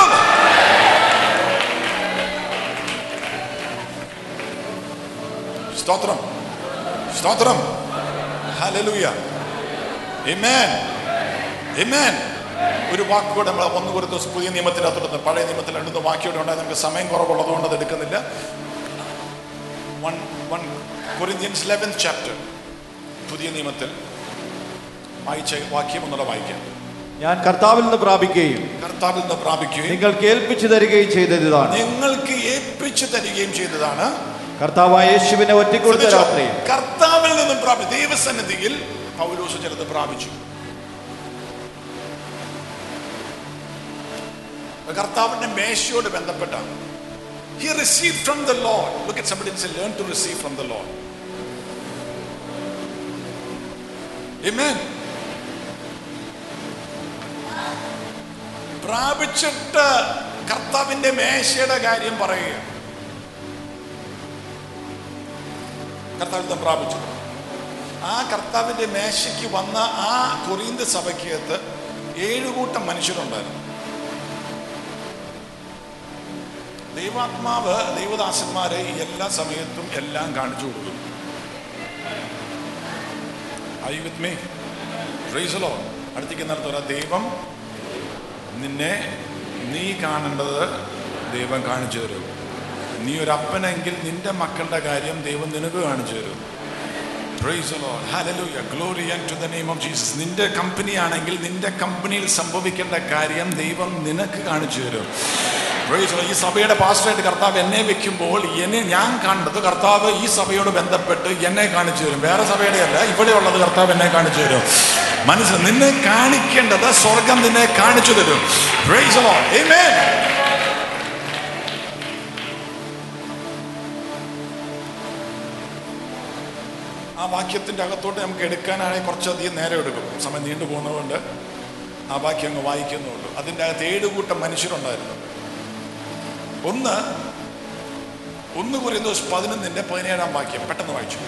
സ്തോത്രം സ്തോത്രം ഹല്ലേലൂയ ആമേൻ ആമേൻ ഒരു വാക്കുകൂടെ നമ്മൾ ഒന്ന് കൊടുത്ത് പുതിയ നിയമത്തിന്റെ അകത്തോട്ട് പഴയ നിയമത്തിൽ രണ്ടു വാക്യോടെ ഉണ്ടായി നമുക്ക് സമയം കുറവുള്ളതുകൊണ്ട് അത് എടുക്കുന്നില്ല one one Corinthians eleventh chapter പുതിയ നിയമത്തിൽ വായിച്ച വാക്യം ഒന്നുകൂടെ വായിക്കാം ഞാൻ കർത്താവിൽ നിന്ന് പ്രാപിക്കുകയും കർത്താവിൽ നിന്ന് പ്രാപിക്കുകയും നിങ്ങൾ കേൾപ്പിച്ചു തരികയും ചെയ്തത് ഇതാണ് നിങ്ങൾക്ക് ഏൽപ്പിച്ചു തരികയും ചെയ്തതാണ് കർത്താവായ യേശുവിനെ ഒറ്റക്കൊടുത്ത ശ്രദ്ധിച്ചോ? രാത്രി കർത്താവിൽ നിന്നും പ്രാപിച്ചു ദൈവസന്നിധിയിൽ പൗലോസ് ചിലത് പ്രാപിച്ചു കർത്താവിന്റെ മേശയോട് ബന്ധപ്പെട്ട he receive from the Lord look at somebody and say learn to receive from the lord amen പ്രാപിച്ചിട്ട് കർത്താവിന്റെ മേശയുടെ കാര്യം പറയുക കർത്താവിൽ നിന്ന് പ്രാപിച്ചു ആ കർത്താവിന്റെ മേശയ്ക്ക് വന്ന ആ കൊറിന്ത സഭയ്ക്കകത്ത് ഏഴുകൂട്ടം മനുഷ്യരുണ്ടായിരുന്നു ദൈവാത്മാവ് ദൈവദാസന്മാരെ എല്ലാ സമയത്തും എല്ലാം കാണിച്ചു കൊടുക്കും ഐ വിത്ത് മീ റീസലോ അടുത്തേക്ക് നടത്തുക ദൈവം നിന്നെ നീ കാണേണ്ടത് ദൈവം കാണിച്ചു തരും നീ ഒരു അപ്പനെങ്കിൽ നിന്റെ മക്കളുടെ കാര്യം ദൈവം നിനക്ക് കാണിച്ചു തരും Praise the Lord. Hallelujah. Glory unto the name of Jesus. നിന്റെ കമ്പനി ആണെങ്കിൽ നിന്റെ കമ്പനിയിൽ സംഭവിക്കേണ്ട കാര്യം ദൈവം നിനക്ക് കാണിച്ചു തരും Praise the Lord. ഈ സഭയുടെ പാസ്റ്ററായിട്ട് കർത്താവ് എന്നെ വെക്കുമ്പോൾ എന്നെ ഞാൻ കണ്ടത് കർത്താവ് ഈ സഭയോട് ബന്ധപ്പെട്ട് എന്നെ കാണിച്ചു തരും വേറെ സഭയുടെ അല്ല ഇവിടെ ഉള്ളത് കർത്താവ് എന്നെ കാണിച്ചു തരും മനസ്സിൽ നിന്നെ കാണിക്കേണ്ടത് സ്വർഗം നിന്നെ കാണിച്ചു തരും Praise the Lord. Amen. ആ വാക്യത്തിന്റെ അകത്തോട്ട് നമുക്ക് എടുക്കാനാണെങ്കിൽ കുറച്ചധികം നേരം എടുക്കും സമയം നീണ്ടു പോകുന്നതുകൊണ്ട് ആ വാക്യം അങ്ങ് വായിക്കുന്നുള്ളൂ അതിൻ്റെ അകത്ത് ഏഴ് കൂട്ടം മനുഷ്യരുണ്ടായിരുന്നു ഒന്ന് ഒന്ന് കുറിയ പതിനൊന്നിന്റെ പതിനേഴാം വാക്യം പെട്ടെന്ന് വായിച്ചു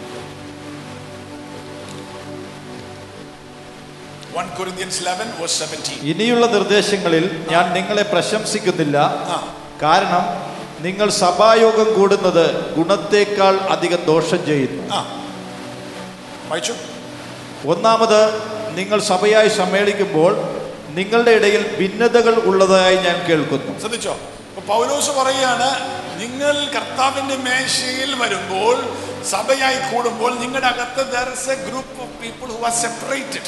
one Corinthians eleven verse seventeen ഇനിയുള്ള നിർദ്ദേശങ്ങളിൽ ഞാൻ നിങ്ങളെ പ്രശംസിക്കുന്നില്ല ആ കാരണം നിങ്ങൾ സഭായോഗം കൂടുന്നത് ഗുണത്തേക്കാൾ അധികം ദോഷം ചെയ്യുന്നു ആ വായിച്ചു ഒന്നാമത് നിങ്ങൾ സഭയായി സമ്മേളിക്കുമ്പോൾ നിങ്ങളുടെ ഇടയിൽ ഭിന്നതകൾ ഉള്ളതായി ഞാൻ കേൾക്കുന്നു ശ്രദ്ധിച്ചോ അപ്പൊ പൗലോസ് പറയാണ് നിങ്ങൾ കർത്താവിന്റെ മേശയിൽ വരുമ്പോൾ സഭയായി കൂടുമ്പോൾ നിങ്ങളുടെ അകത്ത് there is a group of people who are separated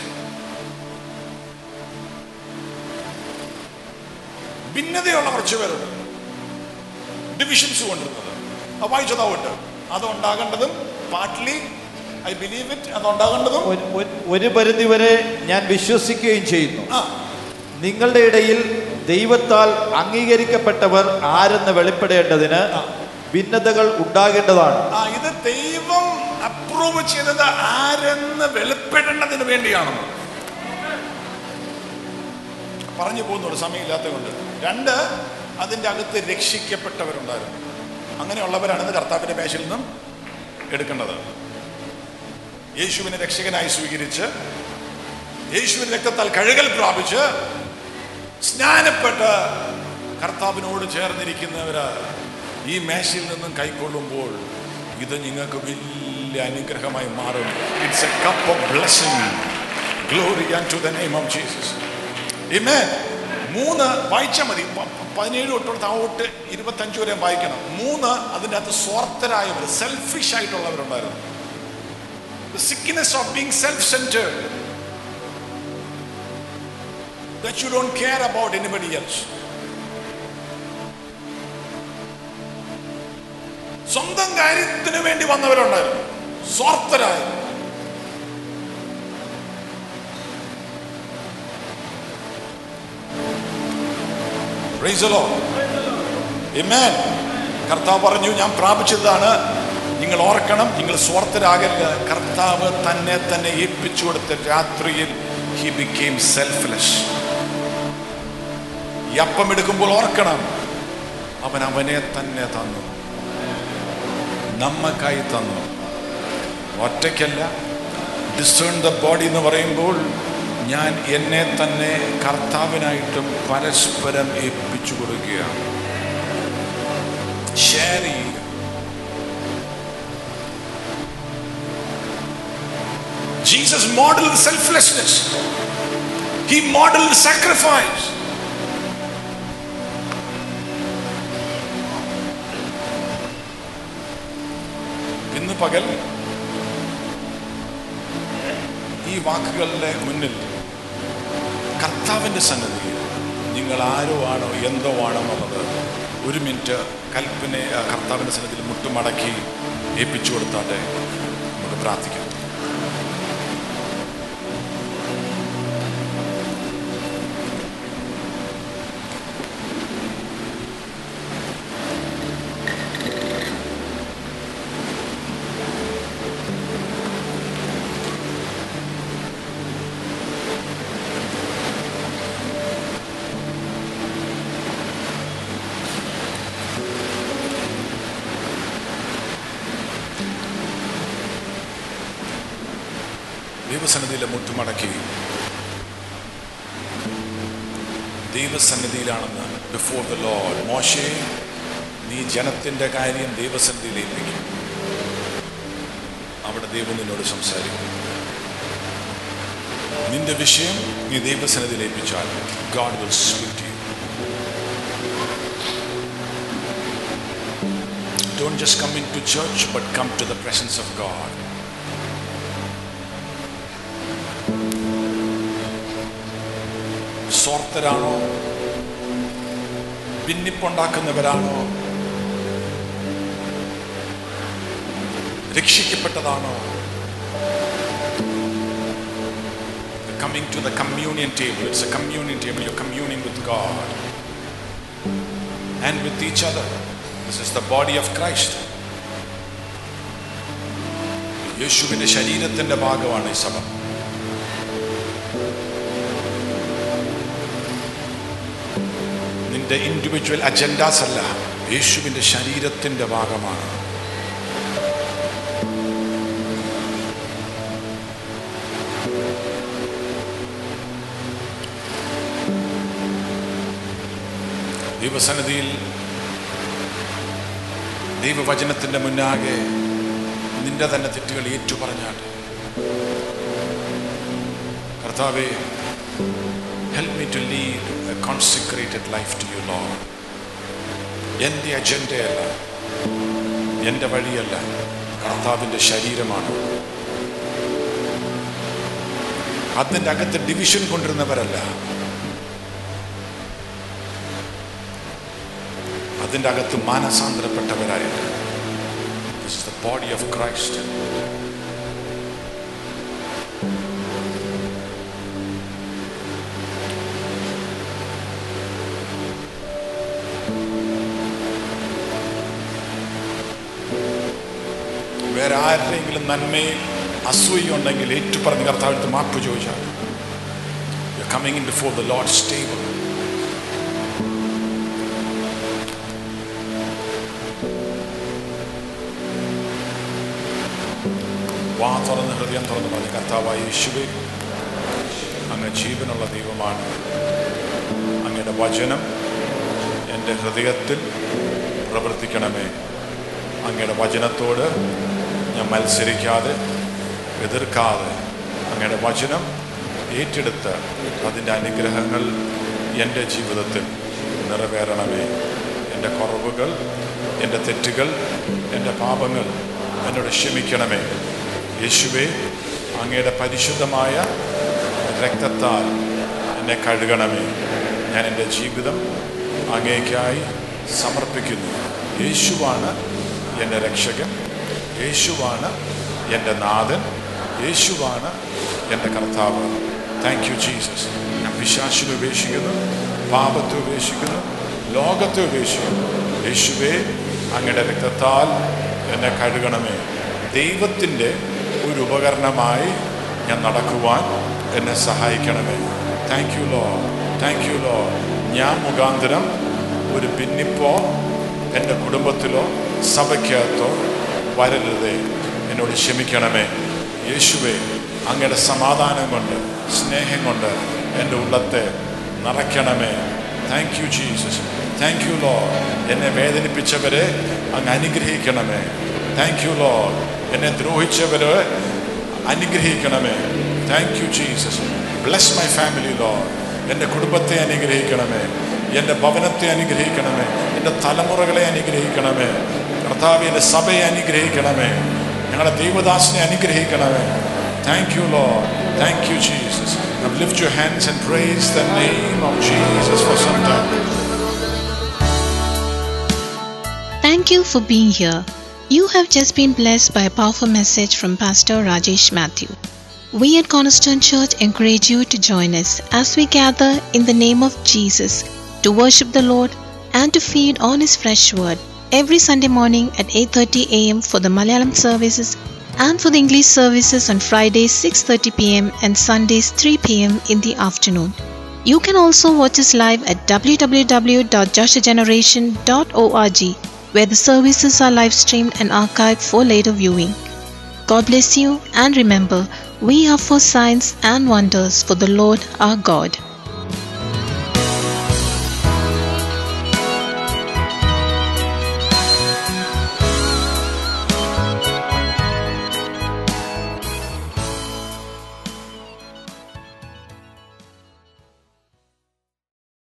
ഭിന്നതയുള്ള കുറച്ച് പേരുണ്ട് ഡിവിഷൻസ് കൊണ്ടിരുന്നത് അത് വായിച്ചതാവട്ടെ അത് ഉണ്ടാകേണ്ടതും പാർട്ട്ലി ഐ ബിലീവ് ഇറ്റ് അത് ഉണ്ടാകേണ്ടതും ഒരു- ഒരു- ഒരു പരിധി വരെ ഞാൻ വിശ്വസിക്കുകയും ചെയ്യുന്നു ആ നിങ്ങളുടെ ഇടയിൽ ദൈവത്താൽ അംഗീകരിക്കപ്പെട്ടവർ ആരെന്ന് വെളിപ്പെടേണ്ടതിന് ഭിന്നതകൾ ഉണ്ടാകേണ്ടതാണ് ആ ഇത് ദൈവം അപ്രൂവ് ചെയ്തത് ആരെന്ന് വെളിപ്പെടേണ്ടതിന് വേണ്ടിയാണെന്ന് പറഞ്ഞു പോകുന്നുള്ളൂ സമയമില്ലാത്തത് കൊണ്ട് രണ്ട് അതിൻ്റെ അകത്ത് രക്ഷിക്കപ്പെട്ടവരുണ്ടായിരുന്നു അങ്ങനെയുള്ളവരാണ് ഇന്ന് കർത്താവിൻ്റെ മേശയിൽ നിന്നും എടുക്കേണ്ടത് യേശുവിനെ രക്ഷകനായി സ്വീകരിച്ച് യേശുവിന്റെ രക്തത്താൽ കഴുകൽ പ്രാപിച്ച് സ്നാനപ്പെട്ട് കർത്താവിനോട് ചേർന്നിരിക്കുന്നവര് ഈ മേശയിൽ നിന്നും കൈക്കൊള്ളുമ്പോൾ ഇത് നിങ്ങൾക്ക് വലിയ അനുഗ്രഹമായി മാറും it's a cup of blessing glory to the name of Jesus ഇമേ മൂന്ന് വായിച്ചാൽ മതി പ- പതിനേഴ് തൊട്ട് താവോട്ട് ഇരുപത്തഞ്ച് വരെ വായിക്കണം മൂന്ന് അതിൻ്റെ അകത്ത് സ്വാർത്ഥരായവർ സെൽഫിഷ് ആയിട്ടുള്ളവരുണ്ടായിരുന്നു the sickness of being self-centered that you don't care about anybody else സ്വന്തം കാര്യത്തിന് വേണ്ടി വന്നവരുണ്ടായിരുന്നു സ്വാർത്ഥരായ Praise the Lord. Amen. കർത്താവ് പറഞ്ഞു ഞാൻ പ്രാപിച്ചതാണ് നിങ്ങൾ ഓർക്കണം നിങ്ങൾ സ്വാർത്ഥരാകല്ല കർത്താവ് തന്നെ തന്നെ ഏൽപ്പിച്ചു കൊടുത്ത രാത്രിയിൽ ഹി ബിക്കെയിം സെൽഫ്ലെസ് ഈ അപ്പം എടുക്കുമ്പോൾ ഓർക്കണം അവൻ അവനെ തന്നെ തന്നു നമ്മക്കായി തന്നു ഒറ്റയ്ക്കല്ല ഡിസേൺ ദ ബോഡി എന്ന് പറയുമ്പോൾ ഞാൻ എന്നെ തന്നെ കർത്താവിനായിട്ടും പരസ്പരം ഏൽപ്പിച്ചു കൊടുക്കുകയാണ് ഷെയർ ചെയ്യുക Jesus modeled selflessness. He modeled sacrifice. ഇന്ന് പകൽ ഈ വാക്കുകളുടെ മുന്നിൽ കർത്താവിൻ്റെ സന്നദ്ധിയിൽ നിങ്ങൾ ആരോ ആണോ എന്തോ ആണോ എന്നുള്ളത് ഒരു മിനിറ്റ് കൽപ്പന കർത്താവിൻ്റെ സന്നദ്ധിയിൽ മുട്ടുമടക്കി ഏൽപ്പിച്ചു കൊടുത്താട്ടെ നമുക്ക് പ്രാർത്ഥിക്കാം ദൈവസന്നിധിയിലെ മുട്ടുമടക്കി ദൈവസന്നിധിയിലാണെന്ന് ബിഫോർ ദ ലോഡ് മോശെ നീ ജനത്തിൻ്റെ കാര്യം ദൈവസന്നിധിയിൽ ഏൽപ്പിക്കും അവിടെ ദൈവം നിന്നോട് സംസാരിക്കും നിന്റെ വിഷയം നീ ദൈവസന്നിധിയിൽ ഏൽപ്പിച്ചാൽ God will speak to you Don't just come into church, but come to the presence of God. സ്വാർത്ഥരാണോ ഭിന്നിപ്പുണ്ടാക്കുന്നവരാണോ രക്ഷിക്കപ്പെട്ടതാണോ coming to the communion table it's a communion table you communing with God and with each other this is the body of Christ യേശുവിന്റെ ശരീരത്തിന്റെ ഭാഗമാണ് ഈ സഭ നിന്റെ ഇൻഡിവിജ്വൽ അജൻഡാസ് അല്ല യേശുവിന്റെ ശരീരത്തിന്റെ ഭാഗമാണ് ദൈവസന്നിധിയിൽ ദൈവവചനത്തിന്റെ മുന്നാകെ നിന്റെ തന്നെ തെറ്റുകൾ ഏറ്റുപറഞ്ഞാട്ട് കർത്താവേ help me to lead a consecrated life to you Lord എൻ്റെ അജണ്ടയല്ല എൻ്റെ വഴിയല്ല കർത്താവിൻ്റെ ശരീരമാണ് അതിൻ്റെ അകത്ത് ഡിവിഷൻ കൊണ്ടിരുന്നവരല്ല അതിൻ്റെ അകത്ത് മാനസാന്തരപ്പെട്ടവരായിട്ട് this is the body of Christ വേറെ ആരുടെയെങ്കിലും നന്മയിൽ അസൂയുണ്ടെങ്കിൽ ഏറ്റുപറഞ്ഞ് കർത്താവിനടുത്ത് മാപ്പ് ചോദിച്ചാൽ coming in before the Lord stable വാ തുറന്ന് ഹൃദയം തുറന്ന് പറഞ്ഞ് കർത്താവായ യേശുവേ അങ്ങ് ജീവനുള്ള ദൈവമാണ് അങ്ങയുടെ വചനം എൻ്റെ ഹൃദയത്തിൽ പ്രവർത്തിക്കണമേ അങ്ങയുടെ വചനത്തോട് ഞാൻ മത്സരിക്കാതെ എതിർക്കാതെ അങ്ങയുടെ വചനം ഏറ്റെടുത്ത് അതിൻ്റെ അനുഗ്രഹങ്ങൾ എൻ്റെ ജീവിതത്തിൽ നിറവേറണമേ എൻ്റെ കുറവുകൾ എൻ്റെ തെറ്റുകൾ എൻ്റെ പാപങ്ങൾ എന്നോട് ക്ഷമിക്കണമേ യേശുവേ അങ്ങയുടെ പരിശുദ്ധമായ രക്തത്താൽ എന്നെ കഴുകണമേ ഞാൻ എൻ്റെ ജീവിതം അങ്ങേക്കായി സമർപ്പിക്കുന്നു യേശുവാണ് എൻ്റെ രക്ഷകൻ യേശുവാണ് എൻ്റെ നാഥൻ യേശുവാണ് എൻ്റെ കർത്താവ് താങ്ക് യു ജീസസ് ഞാൻ പിശാശിനെ ഉപേക്ഷിക്കുന്നു പാപത്തെ ഉപേക്ഷിക്കുന്നു ലോകത്തെ ഉപേക്ഷിക്കും യേശുവേ അങ്ങയുടെ രക്തത്താൽ എന്നെ കഴുകണമേ ദൈവത്തിൻ്റെ ഒരു ഉപകരണമായി ഞാൻ നടക്കുവാൻ എന്നെ സഹായിക്കണമേ thank you Lord thank you Lord ഞാൻ മുഖാന്തരം ഒരു ഭിന്നിപ്പോ എൻ്റെ കുടുംബത്തിലോ സഭയ്ക്കകത്തോ വരരുതേ എന്നോട് ക്ഷമിക്കണമേ യേശുവേ അങ്ങയുടെ സമാധാനം കൊണ്ട് സ്നേഹം കൊണ്ട് എൻ്റെ ഉള്ളത്തെ നിറയ്ക്കണമേ thank you Jesus thank you Lord എന്നെ വേദനിപ്പിച്ചവരെ അങ്ങ് അനുഗ്രഹിക്കണമേ താങ്ക് യു ലോ എന്നെ ദ്രോഹിച്ചവരെ അനുഗ്രഹിക്കണമേ thank you Jesus bless my family Lord എൻ്റെ കുടുംബത്തെ അനുഗ്രഹിക്കണമേ എൻ്റെ ഭവനത്തെ അനുഗ്രഹിക്കണമേ എൻ്റെ തലമുറകളെ അനുഗ്രഹിക്കണമേ കർത്താവ് എൻ്റെ സഭയെ അനുഗ്രഹിക്കണമേ ഞങ്ങളുടെ ദൈവദാസിനെ അനുഗ്രഹിക്കണമേ thank you Lord thank you Jesus lift your hands and praise the name of Jesus for some time Thank you for being here. You have just been blessed by a powerful message from Pastor Rajesh Matthew. We at Cornerstone Church encourage you to join us as we gather in the name of Jesus to worship the Lord and to feed on his fresh word every Sunday morning at 8:30 a.m. for the Malayalam services and for the English services on Fridays 6:30 p.m. and Sundays 3 p.m. in the afternoon. You can also watch us live at www.joshageneration.org where the services are live streamed and archived for later viewing. God bless you and remember, we are for signs and wonders for the Lord our God.